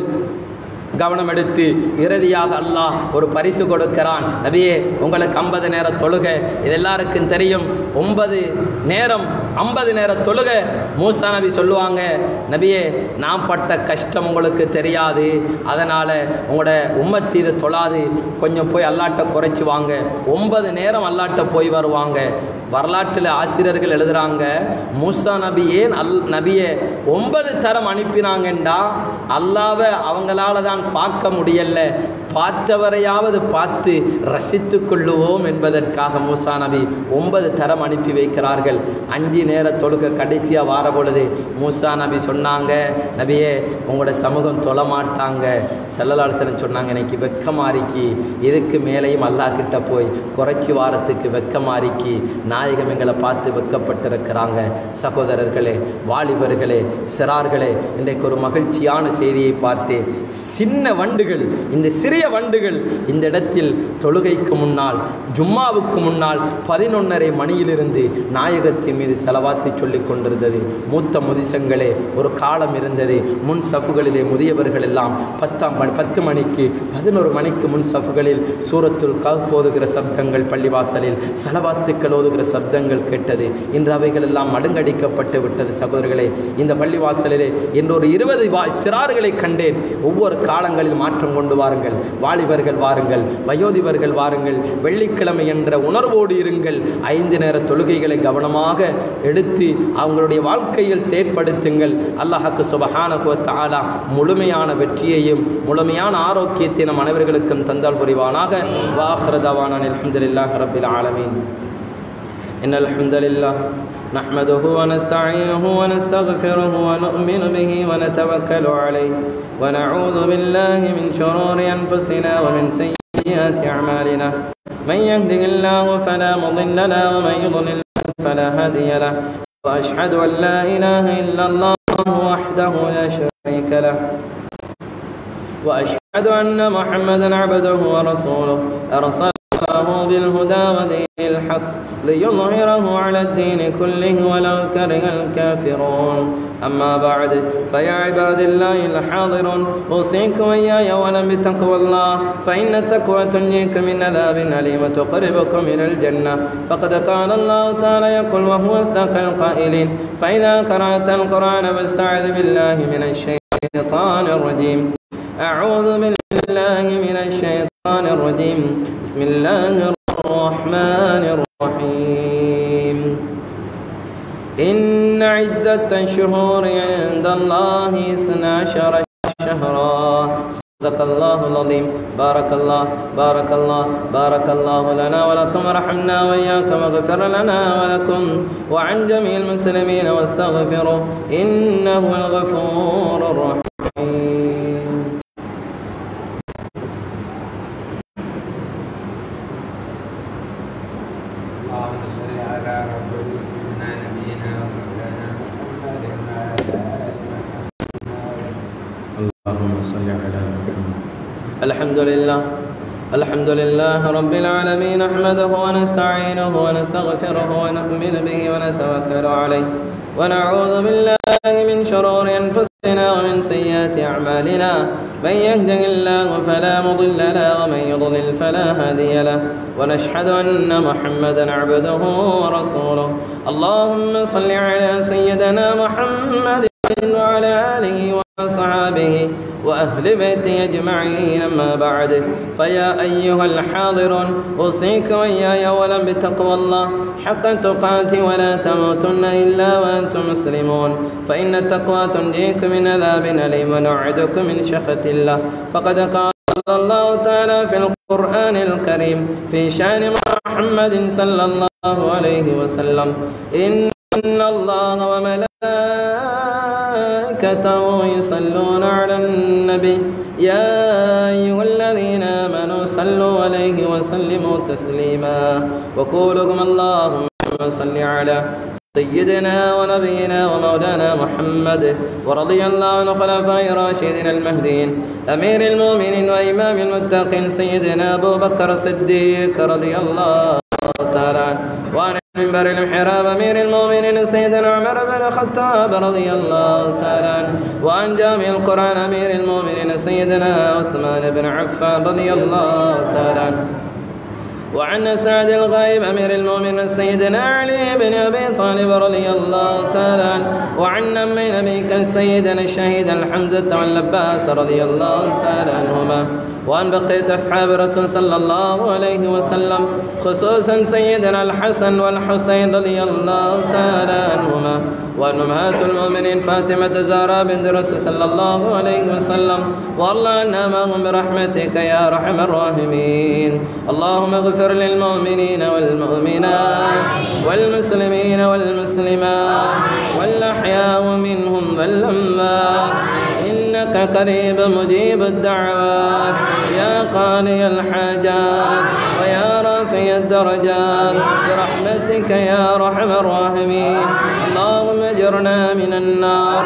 கவனம் எடுத்து இறுதியாக அல்லாஹ் ஒரு பரிசு கொடுக்கிறான் நபியே உங்களுக்கு ஐம்பது நேர தொழுகை இது எல்லாருக்கும் தெரியும் ஒன்பது நேரம் ஐம்பது நேர தொழுகை மூசா நபி சொல்லுவாங்க நபியே நான் பட்ட கஷ்டம் உங்களுக்கு தெரியாது அதனால் உங்களோட உம்மத்தி இதை தொழாது கொஞ்சம் போய் அல்லாட்ட குறைச்சி வாங்க ஒன்பது நேரம் அல்லாட்ட போய் வருவாங்க வரலாற்றில் ஆசிரியர்கள் எழுதுறாங்க மூசா நபி ஏன் அல் நபியை ஒன்பது தரம் அனுப்பினாங்கண்டா அல்லாவை அவங்களால தான் பார்க்க முடியல பார்த்தவரையாவது பார்த்து ரசித்து கொள்ளுவோம் என்பதற்காக மூசா நபி ஒன்பது தரம் அனுப்பி வைக்கிறார்கள் அஞ்சு நேர தொழுக கடைசியாக வார பொழுது மூசா நபி சொன்னாங்க நபியே உங்களோட சமூகம் தொழ மாட்டாங்க செல்லலாசன் சொன்னாங்க இன்னைக்கு வெக்கமாறிக்கி இதுக்கு மேலேயும் அல்லாஹ் கிட்ட போய் குறைச்சி வாரத்துக்கு வெக்கமாறிக்கி நாயகம் எங்களை பார்த்து வெக்கப்பட்டிருக்கிறாங்க சகோதரர்களே வாலிபர்களே சிறார்களே இன்றைக்கு ஒரு மகிழ்ச்சியான செய்தியை பார்த்தேன் சின்ன வண்டுகள் இந்த சிறிய வண்டுகள் இந்த இடத்தில் தொழுகைக்கு முன்னால் ஜும்மாவுக்கு முன்னால் பதினொன்னரை மணியிலிருந்து நாயகத்தின் மீது செலவாத்தி சொல்லிக் கொண்டிருந்தது மூத்த முதிசங்களே ஒரு காலம் இருந்தது முன் சஃப்புகளிலே முதியவர்கள் எல்லாம் பத்தாம் மணி பத்து மணிக்கு பதினோரு மணிக்கு முன் சஃப்புகளில் சூரத்துல் கஹ் ஓதுகிற சப்தங்கள் பள்ளிவாசலில் செலவாத்துக்கள் ஓதுகிற சப்தங்கள் கேட்டது இன்று அவைகள் எல்லாம் மடுங்கடிக்கப்பட்டு விட்டது சகோதரர்களே இந்த பள்ளிவாசலிலே இன்று ஒரு இருபது வா சிறார்களை கண்டேன் ஒவ்வொரு காலங்களில் மாற்றம் கொண்டு வாருங்கள் வாலிபர்கள் வாருங்கள் வயோதிபர்கள் வாருங்கள் வெள்ளிக்கிழமை என்ற உணர்வோடு இருங்கள் ஐந்து நேர தொழுகைகளை கவனமாக எடுத்து அவங்களுடைய வாழ்க்கையில் செயற்படுத்துங்கள் அல்லாஹாக்கு சுபஹான தாலா முழுமையான வெற்றியையும் முழுமையான ஆரோக்கியத்தை நம் அனைவர்களுக்கும் தந்தால் புரிவானாக வாஹ்ரதவான அலமதுல்லாஹ் ரபில் ஆலமீன் إن الحمد لله نحمده ونستعينه ونستغفره ونؤمن به ونتوكل عليه ونعوذ بالله من شرور أنفسنا ومن سيئات أعمالنا من يهده الله فلا مضل له ومن يضلل فلا هادي له وأشهد أن لا إله إلا الله وحده لا شريك له وأشهد أن محمدا عبده ورسوله أرسله بالهدى ودين الحق ليظهره على الدين كله ولو كره الكافرون أما بعد فيا عباد الله الحاضرون أوصيكم إياي أولا بتقوى الله فإن التقوى تنجيك من عذاب أليم وتقربكم إلى الجنة فقد قال الله تعالى يقول وهو أصدق القائلين فإذا قرأت القرآن فاستعذ بالله من الشيطان الرجيم أعوذ بالله من الشيطان الرجيم بسم الله الرحمن الرحيم إن عدة الشهور عند الله اثنا عشر شهرا صدق الله العظيم بارك الله بارك الله بارك الله لنا ولكم ورحمنا وإياكم واغفر لنا ولكم وعن جميع المسلمين واستغفروا إنه الغفور الرحيم اللهم صل على رسول سيدنا نبينا ومولانا محمد وعلى آله اللهم صل على محمد الحمد لله الحمد لله رب العالمين نحمده ونستعينه ونستغفره ونؤمن به ونتوكل عليه ونعوذ بالله من شرور انفسنا ومن سيئات اعمالنا من يهده الله فلا مضل له ومن يضلل فلا هادي له ونشهد ان محمدا عبده ورسوله اللهم صل على سيدنا محمد وعلى آله وصحابه وأهل بيته أجمعين أما بعد فيا أيها الحاضرون أوصيك وإياي أولا بتقوى الله حق تقاته ولا تموتن إلا وأنتم مسلمون فإن التقوى تنجيك من عذاب أليم ونوعدكم من شخط الله فقد قال الله تعالى في القرآن الكريم في شأن محمد صلى الله عليه وسلم إن الله وملائكته يصلون على النبي يا أيها الذين آمنوا صلوا عليه وسلموا تسليما وقولكم اللهم صل على سيدنا ونبينا ومولانا محمد ورضي الله عن خلفاء راشدين المهديين أمير المؤمنين وإمام المتقين سيدنا أبو بكر الصديق رضي الله تعالى عنه وعن منبر المحراب أمير المؤمنين سيدنا عمر بن الخطاب رضي الله تعالى عنه وعن جامع القرآن أمير المؤمنين سيدنا عثمان بن عفان رضي الله تعالى عنه وعن سعد الغائب أمير المؤمنين سيدنا علي بن أبي طالب رضي الله تعالى عنه وعن أمي نبيك سيدنا الشهيد الحمزة واللباس رضي الله تعالى عنهما وعن بقية أصحاب الرسول صلى الله عليه وسلم خصوصا سيدنا الحسن والحسين رضي الله تعالى عنهما وأن أمهات المؤمنين فاطمة زهراء بنت الرسول صلى الله عليه وسلم والله عنا معهم برحمتك يا أرحم الراحمين اللهم اغفر للمؤمنين والمؤمنات والمسلمين والمسلمات والأحياء منهم والأموات إنك قريب مجيب الدعوات يا قاضي الحاجات ويا رافع الدرجات برحمتك يا أرحم الراحمين اللهم اجرنا من النار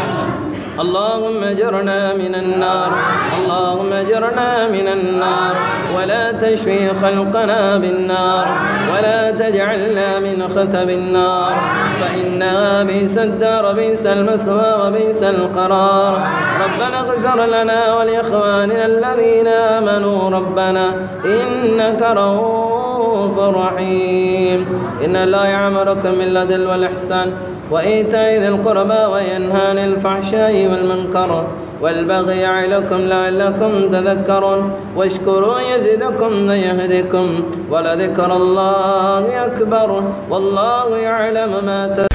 اللهم اجرنا من النار اللهم اجرنا من النار ولا تشفي خلقنا بالنار ولا تجعلنا من خطب النار فإنها بئس الدار بئس المثوى وبئس القرار ربنا اغفر لنا ولإخواننا الذين آمنوا ربنا إنك رؤوف رحيم إن الله يعمركم بالعدل والإحسان وإيتاء ذي القربى وينهى عن الفحشاء والمنكر والبغي يعلكم لعلكم تذكرون واشكروا يزدكم ويهدكم ولذكر الله أكبر والله يعلم ما تفعلون